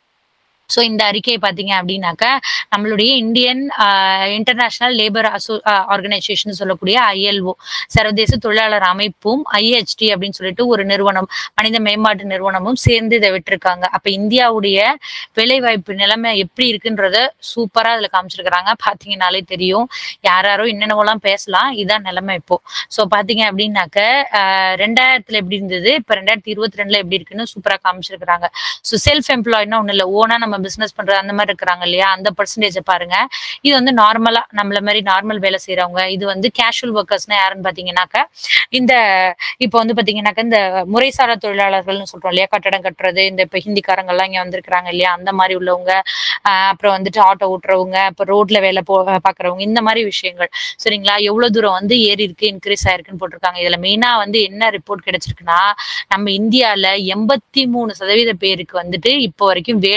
ஸோ இந்த அறிக்கையை பார்த்தீங்க அப்படின்னாக்கா நம்மளுடைய இந்தியன் இன்டர்நேஷனல் லேபர் அசோ ஆர்கனைசேஷன் சொல்லக்கூடிய ஐஎல்ஓ சர்வதேச தொழிலாளர் அமைப்பும் ஐஹெச்டி அப்படின்னு சொல்லிட்டு ஒரு நிறுவனம் மனித மேம்பாட்டு நிறுவனமும் சேர்ந்து இதை விட்டிருக்காங்க அப்ப இந்தியாவுடைய வேலைவாய்ப்பு நிலைமை எப்படி இருக்குன்றத சூப்பரா அதுல காமிச்சிருக்கிறாங்க பாத்தீங்கன்னாலே தெரியும் யார் யாரோ என்னென்னவெல்லாம் பேசலாம் இதான் நிலைமை இப்போ ஸோ பாத்தீங்க அப்படின்னாக்க ஆஹ் ரெண்டாயிரத்துல எப்படி இருந்தது இப்ப ரெண்டாயிரத்தி இருபத்தி ரெண்டுல எப்படி இருக்குன்னு சூப்பரா காமிச்சிருக்கிறாங்க ஸோ செல்ஃப் எம்ப்ளாய்னா ஒண்ணு இல்லை ஓனா நம்ம பிசினஸ் பண்றது அந்த மாதிரி இருக்கிறாங்க இல்லையா அந்த பர்சன்டேஜை பாருங்க இது வந்து நார்மலா நம்மள மாதிரி நார்மல் வேலை செய்யறவங்க இது வந்து கேஷுவல் ஒர்க்கர்ஸ்னா யாருன்னு பாத்தீங்கன்னாக்க இந்த இப்போ வந்து பாத்தீங்கன்னாக்க இந்த முறைசாரா தொழிலாளர்கள்னு சொல்றோம் இல்லையா கட்டடம் கட்டுறது இந்த இப்ப ஹிந்திக்காரங்க எல்லாம் இங்க வந்திருக்கிறாங்க இல்லையா அந்த மாதிரி உள்ளவங்க ஆஹ் அப்புறம் வந்துட்டு ஆட்டோ ஓட்டுறவங்க அப்புறம் ரோட்ல வேலை போ பாக்குறவங்க இந்த மாதிரி விஷயங்கள் சரிங்களா எவ்வளவு தூரம் வந்து ஏறி இருக்கு இன்க்ரீஸ் ஆயிருக்குன்னு போட்டிருக்காங்க இதுல மெயினா வந்து என்ன ரிப்போர்ட் கிடைச்சிருக்குன்னா நம்ம இந்தியால எண்பத்தி மூணு சதவீத பேருக்கு வந்துட்டு இப்போ வரைக்கும் வேலையை வந்து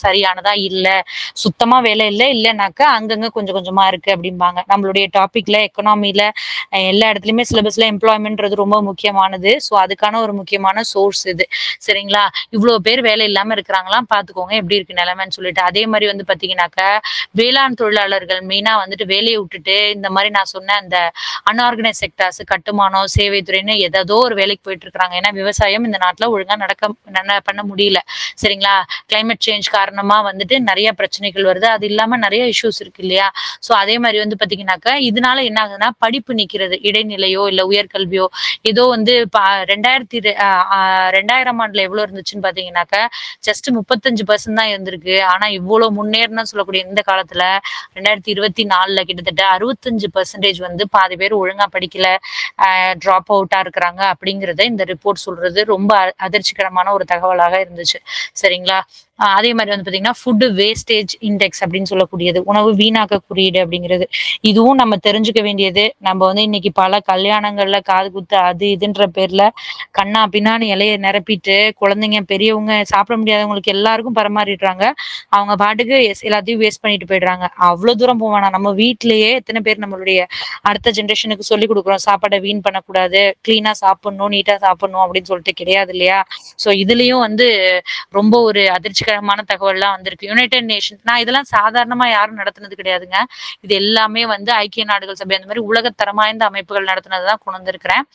சரியானதா இல்ல சுத்தமா வேலை இல்ல இல்லைனாக்கா அங்கங்க கொஞ்சம் கொஞ்சமா இருக்கு அப்படிம்பாங்க நம்மளுடைய டாபிக்ல எக்கனாமில எல்லா இடத்துலயுமே சிலபஸ்ல எம்ப்ளாய்மெண்ட்றது ரொம்ப முக்கியமானது ஸோ அதுக்கான ஒரு முக்கியமான சோர்ஸ் இது சரிங்களா இவ்வளவு பேர் வேலை இல்லாம இருக்கிறாங்களாம் பாத்துக்கோங்க எப்படி இருக்கு நிலைமைன்னு சொல்லிட்டு அதே மாதிரி வந்து பாத்தீங்கன்னாக்கா வேளாண் தொழிலாளர்கள் மெயினா வந்துட்டு வேலையை விட்டுட்டு இந்த மாதிரி நான் சொன்ன அந்த அன்ஆர்கனைஸ் செக்டர்ஸ் கட்டுமானம் சேவைத்துறைன்னு ஏதோ ஒரு வேலைக்கு போயிட்டு இருக்காங்க ஏன்னா விவசாயம் இந்த நாட்டுல ஒழுங்கா நடக்க நட- பண்ண முடியல சரிங்களா கிளைமேட் சேஞ்ச் காரணமா வந்துட்டு நிறைய பிரச்சனைகள் வருது அது இல்லாம நிறைய இஷ்யூஸ் இருக்கு இல்லையா சோ அதே மாதிரி வந்து பாத்தீங்கன்னாக்கா இதனால என்ன ஆகுதுன்னா படிப்பு நிக்கிறது இடைநிலையோ இல்ல உயர்கல்வியோ ஏதோ வந்து பா- ரெண்டாயிரத்தி ரெ- ஆஹ் ஆஹ் ரெண்டாயிரம் ஆண்டுல எவ்வளவு இருந்துச்சுன்னு பாத்தீங்கன்னாக்கா ஜஸ்ட் முப்பத்தஞ்சு பர்சன்ட் தான் இருந்திருக்கு ஆனா இவ்வளவு முன்னேறணும்னு சொல்லக்கூடிய இந்த காலத்துல ரெண்டாயிரத்தி இருபத்தி நாலுல கிட்டத்தட்ட அறுபத்தஞ்சு பர்சன்டேஜ் வந்து பாதி பேர் ஒழுங்கா படிக்கல டிராப் அவுட்டா இருக்கிறாங்க அப்படிங்கறத இந்த ரிப்போர்ட் சொல்றது ரொம்ப அ- அதிர்ச்சிகரமான ஒரு தகவலாக இருந்துச்சு சரிங்களா ஆஹ் அதே மாதிரி வந்து பாத்தீங்கன்னா ஃபுட் வேஸ்டேஜ் இண்டெக்ஸ் அப்படின்னு சொல்லக்கூடியது உணவு வீணாக்க குறியீடு அப்படிங்கிறது இதுவும் நம்ம தெரிஞ்சுக்க வேண்டியது நம்ம வந்து இன்னைக்கு பல கல்யாணங்கள்ல காது குத்து அது இதுன்ற பேர்ல கண்ணா பின்னான்னு இலைய நிரப்பிட்டு குழந்தைங்க பெரியவங்க சாப்பிட முடியாதவங்களுக்கு எல்லாருக்கும் பரிமாறிடுறாங்க அவங்க பாட்டுக்கு எஸ்- எல்லாத்தையும் வேஸ்ட் பண்ணிட்டு போயிடுறாங்க அவ்வளவு தூரம் போவானா நம்ம வீட்லயே எத்தனை பேர் நம்மளுடைய அடுத்த ஜென்ரேஷனுக்கு சொல்லி கொடுக்குறோம் சாப்பாடை வீண் பண்ணக்கூடாது கிளீனா சாப்பிடணும் நீட்டா சாப்பிடணும் அப்படின்னு சொல்லிட்டு கிடையாது இல்லையா சோ இதுலயும் வந்து ரொம்ப ஒரு அதிர்ச்சிகரமான தகவல்லாம் வந்திருக்கு யுனைடெட் நேஷன் நான் இதெல்லாம் சாதாரணமா யாரும் நடத்துனது கிடையாதுங்க இது எல்லாமே வந்து ஐக்கிய நாடுகள் சபை அந்த மாதிரி உலகத்தரம் வாய்ந்த அமைப்புகள் நடத்துனதுதான் கொண்டு வந்திருக்கிறேன்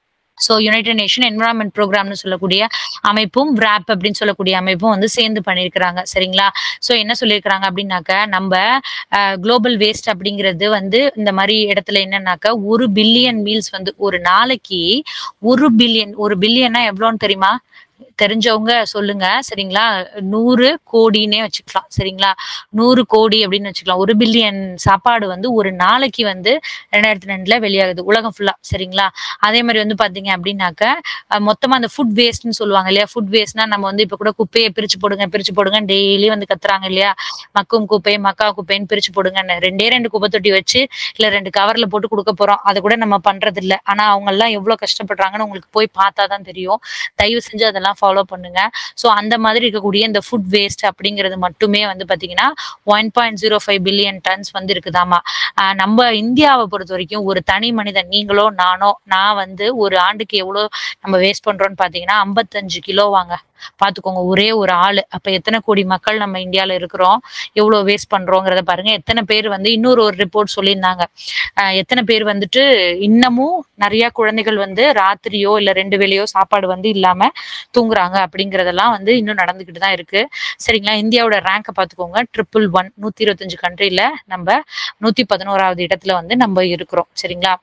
ஸோ யுனைடெட் நேஷன் என்வரான்மெண்ட் ப்ரோக்ராம்னு சொல்லக்கூடிய அமைப்பும் WRAP அப்படின்னு சொல்லக்கூடிய அமைப்பும் வந்து சேர்ந்து பண்ணியிருக்கிறாங்க சரிங்களா ஸோ என்ன சொல்லியிருக்கிறாங்க அப்படின்னாக்க நம்ம குளோபல் வேஸ்ட் அப்படிங்கிறது வந்து இந்த மாதிரி இடத்துல என்னன்னாக்க ஒரு பில்லியன் மீல்ஸ் வந்து ஒரு நாளைக்கு ஒரு பில்லியன் ஒரு பில்லியன்னா எவ்வளோன்னு தெரியுமா தெரிஞ்சவங்க சொல்லுங்க சரிங்களா நூறு கோடினே வச்சுக்கலாம் சரிங்களா நூறு கோடி அப்படின்னு வச்சுக்கலாம் ஒரு பில்லியன் சாப்பாடு வந்து ஒரு நாளைக்கு வந்து ரெண்டாயிரத்தி ரெண்டுல வெளியாகுது உலகம் ஃபுல்லா சரிங்களா அதே மாதிரி வந்து பாத்தீங்க அப்படின்னாக்க அஹ், மொத்தமா அந்த ஃபுட் வேஸ்ட்னு சொல்லுவாங்க இல்லையா ஃபுட் வேஸ்ட்னா நம்ம வந்து இப்ப கூட குப்பையை பிரிச்சு போடுங்க பிரிச்சு போடுங்க டெய்லி வந்து கத்துறாங்க இல்லையா மக்கும் குப்பை மக்கா குப்பைன்னு பிரிச்சு போடுங்கன்னு ரெண்டே ரெண்டு குப்பை தொட்டி வச்சு இல்ல ரெண்டு கவர்ல போட்டு கொடுக்க போறோம் அது கூட நம்ம பண்றது இல்ல ஆனா அவங்க எல்லாம் எவ்வளவு கஷ்டப்படுறாங்கன்னு உங்களுக்கு போய் பார்த்தாதான் தெரியும் தயவு செஞ்சு அதெல்லாம் ஃபாலோ பண்ணுங்க ஸோ அந்த மாதிரி இருக்கக்கூடிய இந்த ஃபுட் வேஸ்ட் அப்படிங்கிறது மட்டுமே வந்து பாத்தீங்கன்னா one point zero five billion tons வந்து இருக்குதாமா ஆஹ் நம்ம இந்தியாவை பொறுத்த வரைக்கும் ஒரு தனி மனிதன் நீங்களோ நானோ நான் வந்து ஒரு ஆண்டுக்கு எவ்வளோ நம்ம வேஸ்ட் பண்றோம்னு பாத்தீங்கன்னா ஐம்பத்தஞ்சு கிலோ வாங்க பாத்துக்கோங்க ஒரே ஒரு ஆளு அப்ப எத்தனை கோடி மக்கள் நம்ம இந்தியால இருக்கிறோம் எவ்வளவு வேஸ்ட் பண்றோங்கிறத பாருங்க எத்தனை பேர் வந்து இன்னொரு ஒரு ரிப்போர்ட் சொல்லியிருந்தாங்க ஆஹ் எத்தனை பேர் வந்துட்டு இன்னமும் நிறைய குழந்தைகள் வந்து ராத்திரியோ இல்ல ரெண்டு வேளையோ சாப்பாடு வந்து இல்லாம தூங்குறாங்க அப்படிங்கறதெல்லாம் வந்து இன்னும் நடந்துகிட்டு தான் இருக்கு சரிங்களா இந்தியாவோட ரேங்கை பார்த்துக்கோங்க ட்ரிபிள் ஒன் நூத்தி இருபத்தஞ்சு கண்ட்ரில நம்ம நூத்தி பதினோராவது இடத்துல வந்து நம்ம இருக்கிறோம் சரிங்களா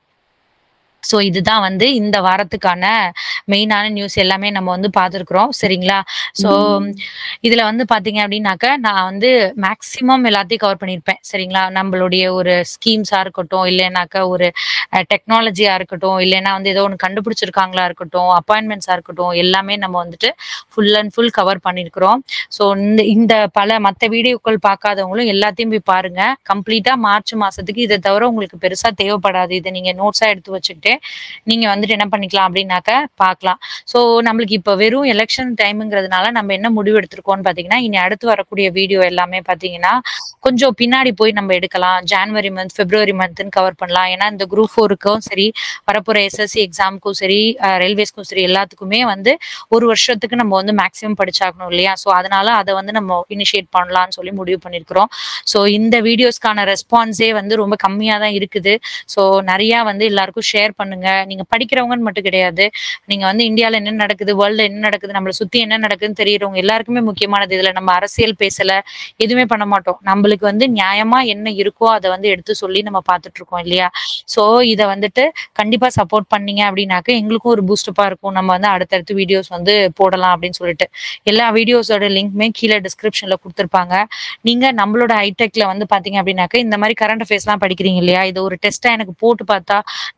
ஸோ இதுதான் வந்து இந்த வாரத்துக்கான மெயினான நியூஸ் எல்லாமே நம்ம வந்து பார்த்துருக்குறோம் சரிங்களா ஸோ இதுல வந்து பாத்தீங்க அப்படின்னாக்க நான் வந்து மேக்சிமம் எல்லாத்தையும் கவர் பண்ணியிருப்பேன் சரிங்களா நம்மளுடைய ஒரு ஸ்கீம்ஸா இருக்கட்டும் இல்லைனாக்கா ஒரு டெக்னாலஜியா இருக்கட்டும் இல்லைன்னா வந்து ஏதோ ஒன்று கண்டுபிடிச்சிருக்காங்களா இருக்கட்டும் அப்பாயின்மெண்ட்ஸா இருக்கட்டும் எல்லாமே நம்ம வந்துட்டு ஃபுல் அண்ட் ஃபுல் கவர் பண்ணியிருக்கிறோம் ஸோ இந்த இந்த பல மற்ற வீடியோக்கள் பார்க்காதவங்களும் எல்லாத்தையும் போய் பாருங்க கம்ப்ளீட்டா மார்ச் மாசத்துக்கு இதை தவிர உங்களுக்கு பெருசா தேவைப்படாது இதை நீங்க நோட்ஸா எடுத்து வச்சுக்கிட்டு நீங்க வந்துட்டு என்ன பண்ணிக்கலாம் அப்படின்னாக்க பார்க்கலாம் ஸோ நம்மளுக்கு இப்போ வெறும் எலெக்ஷன் டைமுங்கிறதுனால நம்ம என்ன முடிவு எடுத்திருக்கோம்னு பார்த்தீங்கன்னா இனி அடுத்து வரக்கூடிய வீடியோ எல்லாமே பார்த்தீங்கன்னா கொஞ்சம் பின்னாடி போய் நம்ம எடுக்கலாம் ஜான்வரி மந்த் பிப்ரவரி மந்த்னு கவர் பண்ணலாம் ஏன்னா இந்த குரூப் ஃபோருக்கும் சரி வரப்போற எஸ்எஸ்சி எக்ஸாமுக்கும் சரி ரயில்வேஸ்க்கும் சரி எல்லாத்துக்குமே வந்து ஒரு வருஷத்துக்கு நம்ம வந்து மேக்ஸிமம் படிச்சாகணும் இல்லையா ஸோ அதனால அதை வந்து நம்ம இனிஷியேட் பண்ணலாம்னு சொல்லி முடிவு பண்ணியிருக்கிறோம் ஸோ இந்த வீடியோஸ்க்கான ரெஸ்பான்ஸே வந்து ரொம்ப கம்மியாக தான் இருக்குது ஸோ நிறைய வந்து எல்லாருக்கும் ஷேர் பண்ணுங்க நீங்க படிக்கிறவங்கன்னு மட்டும் கிடையாது நீங்க வந்து இந்தியாவில் என்ன நடக்குது வேர்ல்டு என்ன நடக்குது நம்மளை சுத்தி என்ன நடக்குதுன்னு தெரியறவங்க எல்லாருக்குமே முக்கியமானது இதுல நம்ம அரசியல் பேசல எதுவுமே பண்ண மாட்டோம் நம்மளுக்கு வந்து நியாயமா என்ன இருக்கோ அதை வந்து எடுத்து சொல்லி நம்ம பார்த்துட்டு இருக்கோம் இல்லையா ஸோ இதை வந்துட்டு கண்டிப்பா சப்போர்ட் பண்ணீங்க அப்படின்னாக்க எங்களுக்கும் ஒரு பூஸ்டப்பா இருக்கும் நம்ம வந்து அடுத்தடுத்து வீடியோஸ் வந்து போடலாம் அப்படின்னு சொல்லிட்டு எல்லா வீடியோஸோட லிங்க்மே கீழே டிஸ்கிரிப்ஷன்ல கொடுத்துருப்பாங்க நீங்க நம்மளோட ஹைடெக்ல வந்து பாத்தீங்க அப்படின்னாக்க இந்த மாதிரி கரண்ட் அஃபேர்ஸ்லாம் படிக்கிறீங்க இல்லையா இது ஒரு டெஸ்டா எனக்கு போட்டு பார்த்தா நல்லா இருக்கும்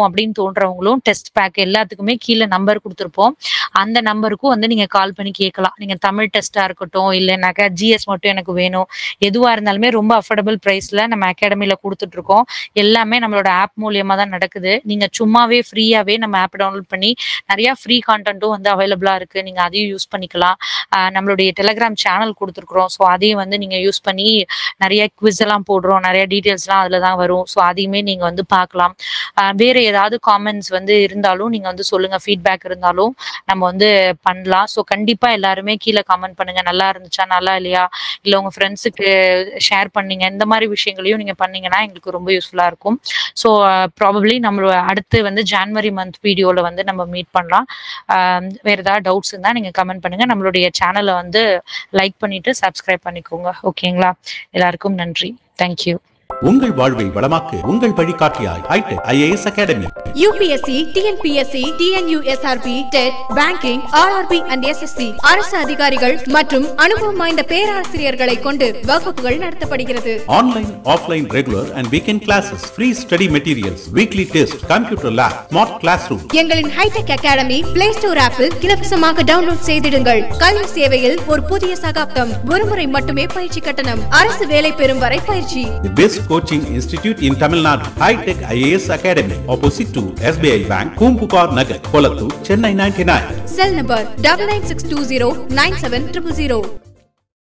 அப்படின்னு தோன்றவங்களும் டெஸ்ட் பேக் எல்லாத்துக்குமே கீழே நம்பர் கொடுத்துருப்போம் அந்த நம்பருக்கும் வந்து நீங்க கால் பண்ணி கேட்கலாம் நீங்க தமிழ் டெஸ்டா இருக்கட்டும் இல்லைனாக்கா ஜிஎஸ் மட்டும் எனக்கு வேணும் எதுவா இருந்தாலுமே ரொம்ப அஃபோர்டபுள் பிரைஸ்ல நம்ம அகாடமில கொடுத்துட்டு இருக்கோம் எல்லாமே நம்மளோட ஆப் மூலியமா தான் நடக்குது நீங்க சும்மாவே ஃப்ரீயாவே நம்ம ஆப் டவுன்லோட் பண்ணி நிறைய ஃப்ரீ கான்டென்ட்டும் வந்து அவைலபிளா இருக்கு நீங்க அதையும் யூஸ் பண்ணிக்கலாம் ஆஹ் நம்மளுடைய டெலிகிராம் சேனல் கொடுத்துருக்குறோம் ஸோ அதையும் வந்து நீங்க யூஸ் பண்ணி நிறைய குவிஸ் எல்லாம் போடுறோம் நிறைய டீட்டெயில்ஸ்லாம் அதுல தான் வரும் ஸோ அதையுமே நீங்க வந்து பார்க்கலாம் ஆஹ் வேற ஏதாவது காமெண்ட்ஸ் வந்து இருந்தாலும் நீங்க வந்து சொல்லுங்க ஃபீட்பேக் இருந்தாலும் நம்ம வந்து பண்ணலாம் ஸோ கண்டிப்பா எல்லாருமே கீழே கமெண்ட் பண்ணுங்க நல்லா இருந்துச்சா நல்லா இல்லையா இல்ல உங்க ஃப்ரெண்ட்ஸுக்கு ஷேர் பண்ணீங்க இந்த மாதிரி விஷயங்களையும் நீங்க பண்ணீங்கன்னா எங்களுக்கு ரொம்ப யூஸ்ஃபுல்லா இருக்கும் ஸோ ப்ராபப்ளி நம்மளோட அடுத்து வந்து ஜான்வரி மந்த் வீடியோல வந்து நம்ம மீட் பண்ணலாம் ஆஹ் வேற ஏதாவது டவுட்ஸ் இருந்தா நீங்க கமெண்ட் பண்ணுங்க நம்மளுடைய சேனலை வந்து லைக் பண்ணிட்டு சப்ஸ்கிரைப் பண்ணிக்கோங்க ஓகேங்களா எல்லாருக்கும் நன்றி தேங்க்யூ உங்கள் வாழ்வை வளமாக்கு உங்கள் வழிகாட்டியாய் hi tech IAS academy UPSC TNPSC TNUSRB TET banking RRB and SSC அரசு அதிகாரிகள் மற்றும் அனுபவம் வாய்ந்த பேராசிரியர்களை கொண்டு வகுப்புகள் நடத்தப்படுகிறது online offline regular and weekend classes free study materials weekly test computer lab smart class room எங்களின் ஹைடெக் அகாடமி பிளே ஸ்டோர் ஆப்பில் இலவசமாக டவுன்லோட் செய்திடுங்கள் கல்வி சேவையில் ஒரு புதிய சகாப்தம் ஒருமுறை மட்டுமே பயிற்சி கட்டணம் அரசு வேலை பெறும் வரை பயிற்சி The best coaching institute in Tamil Nadu, High Tech IAS Academy, opposite to SBI Bank, Kumpupar Nagar, Kolattur, Chennai 99. Cell number double nine six two zero nine seven triple zero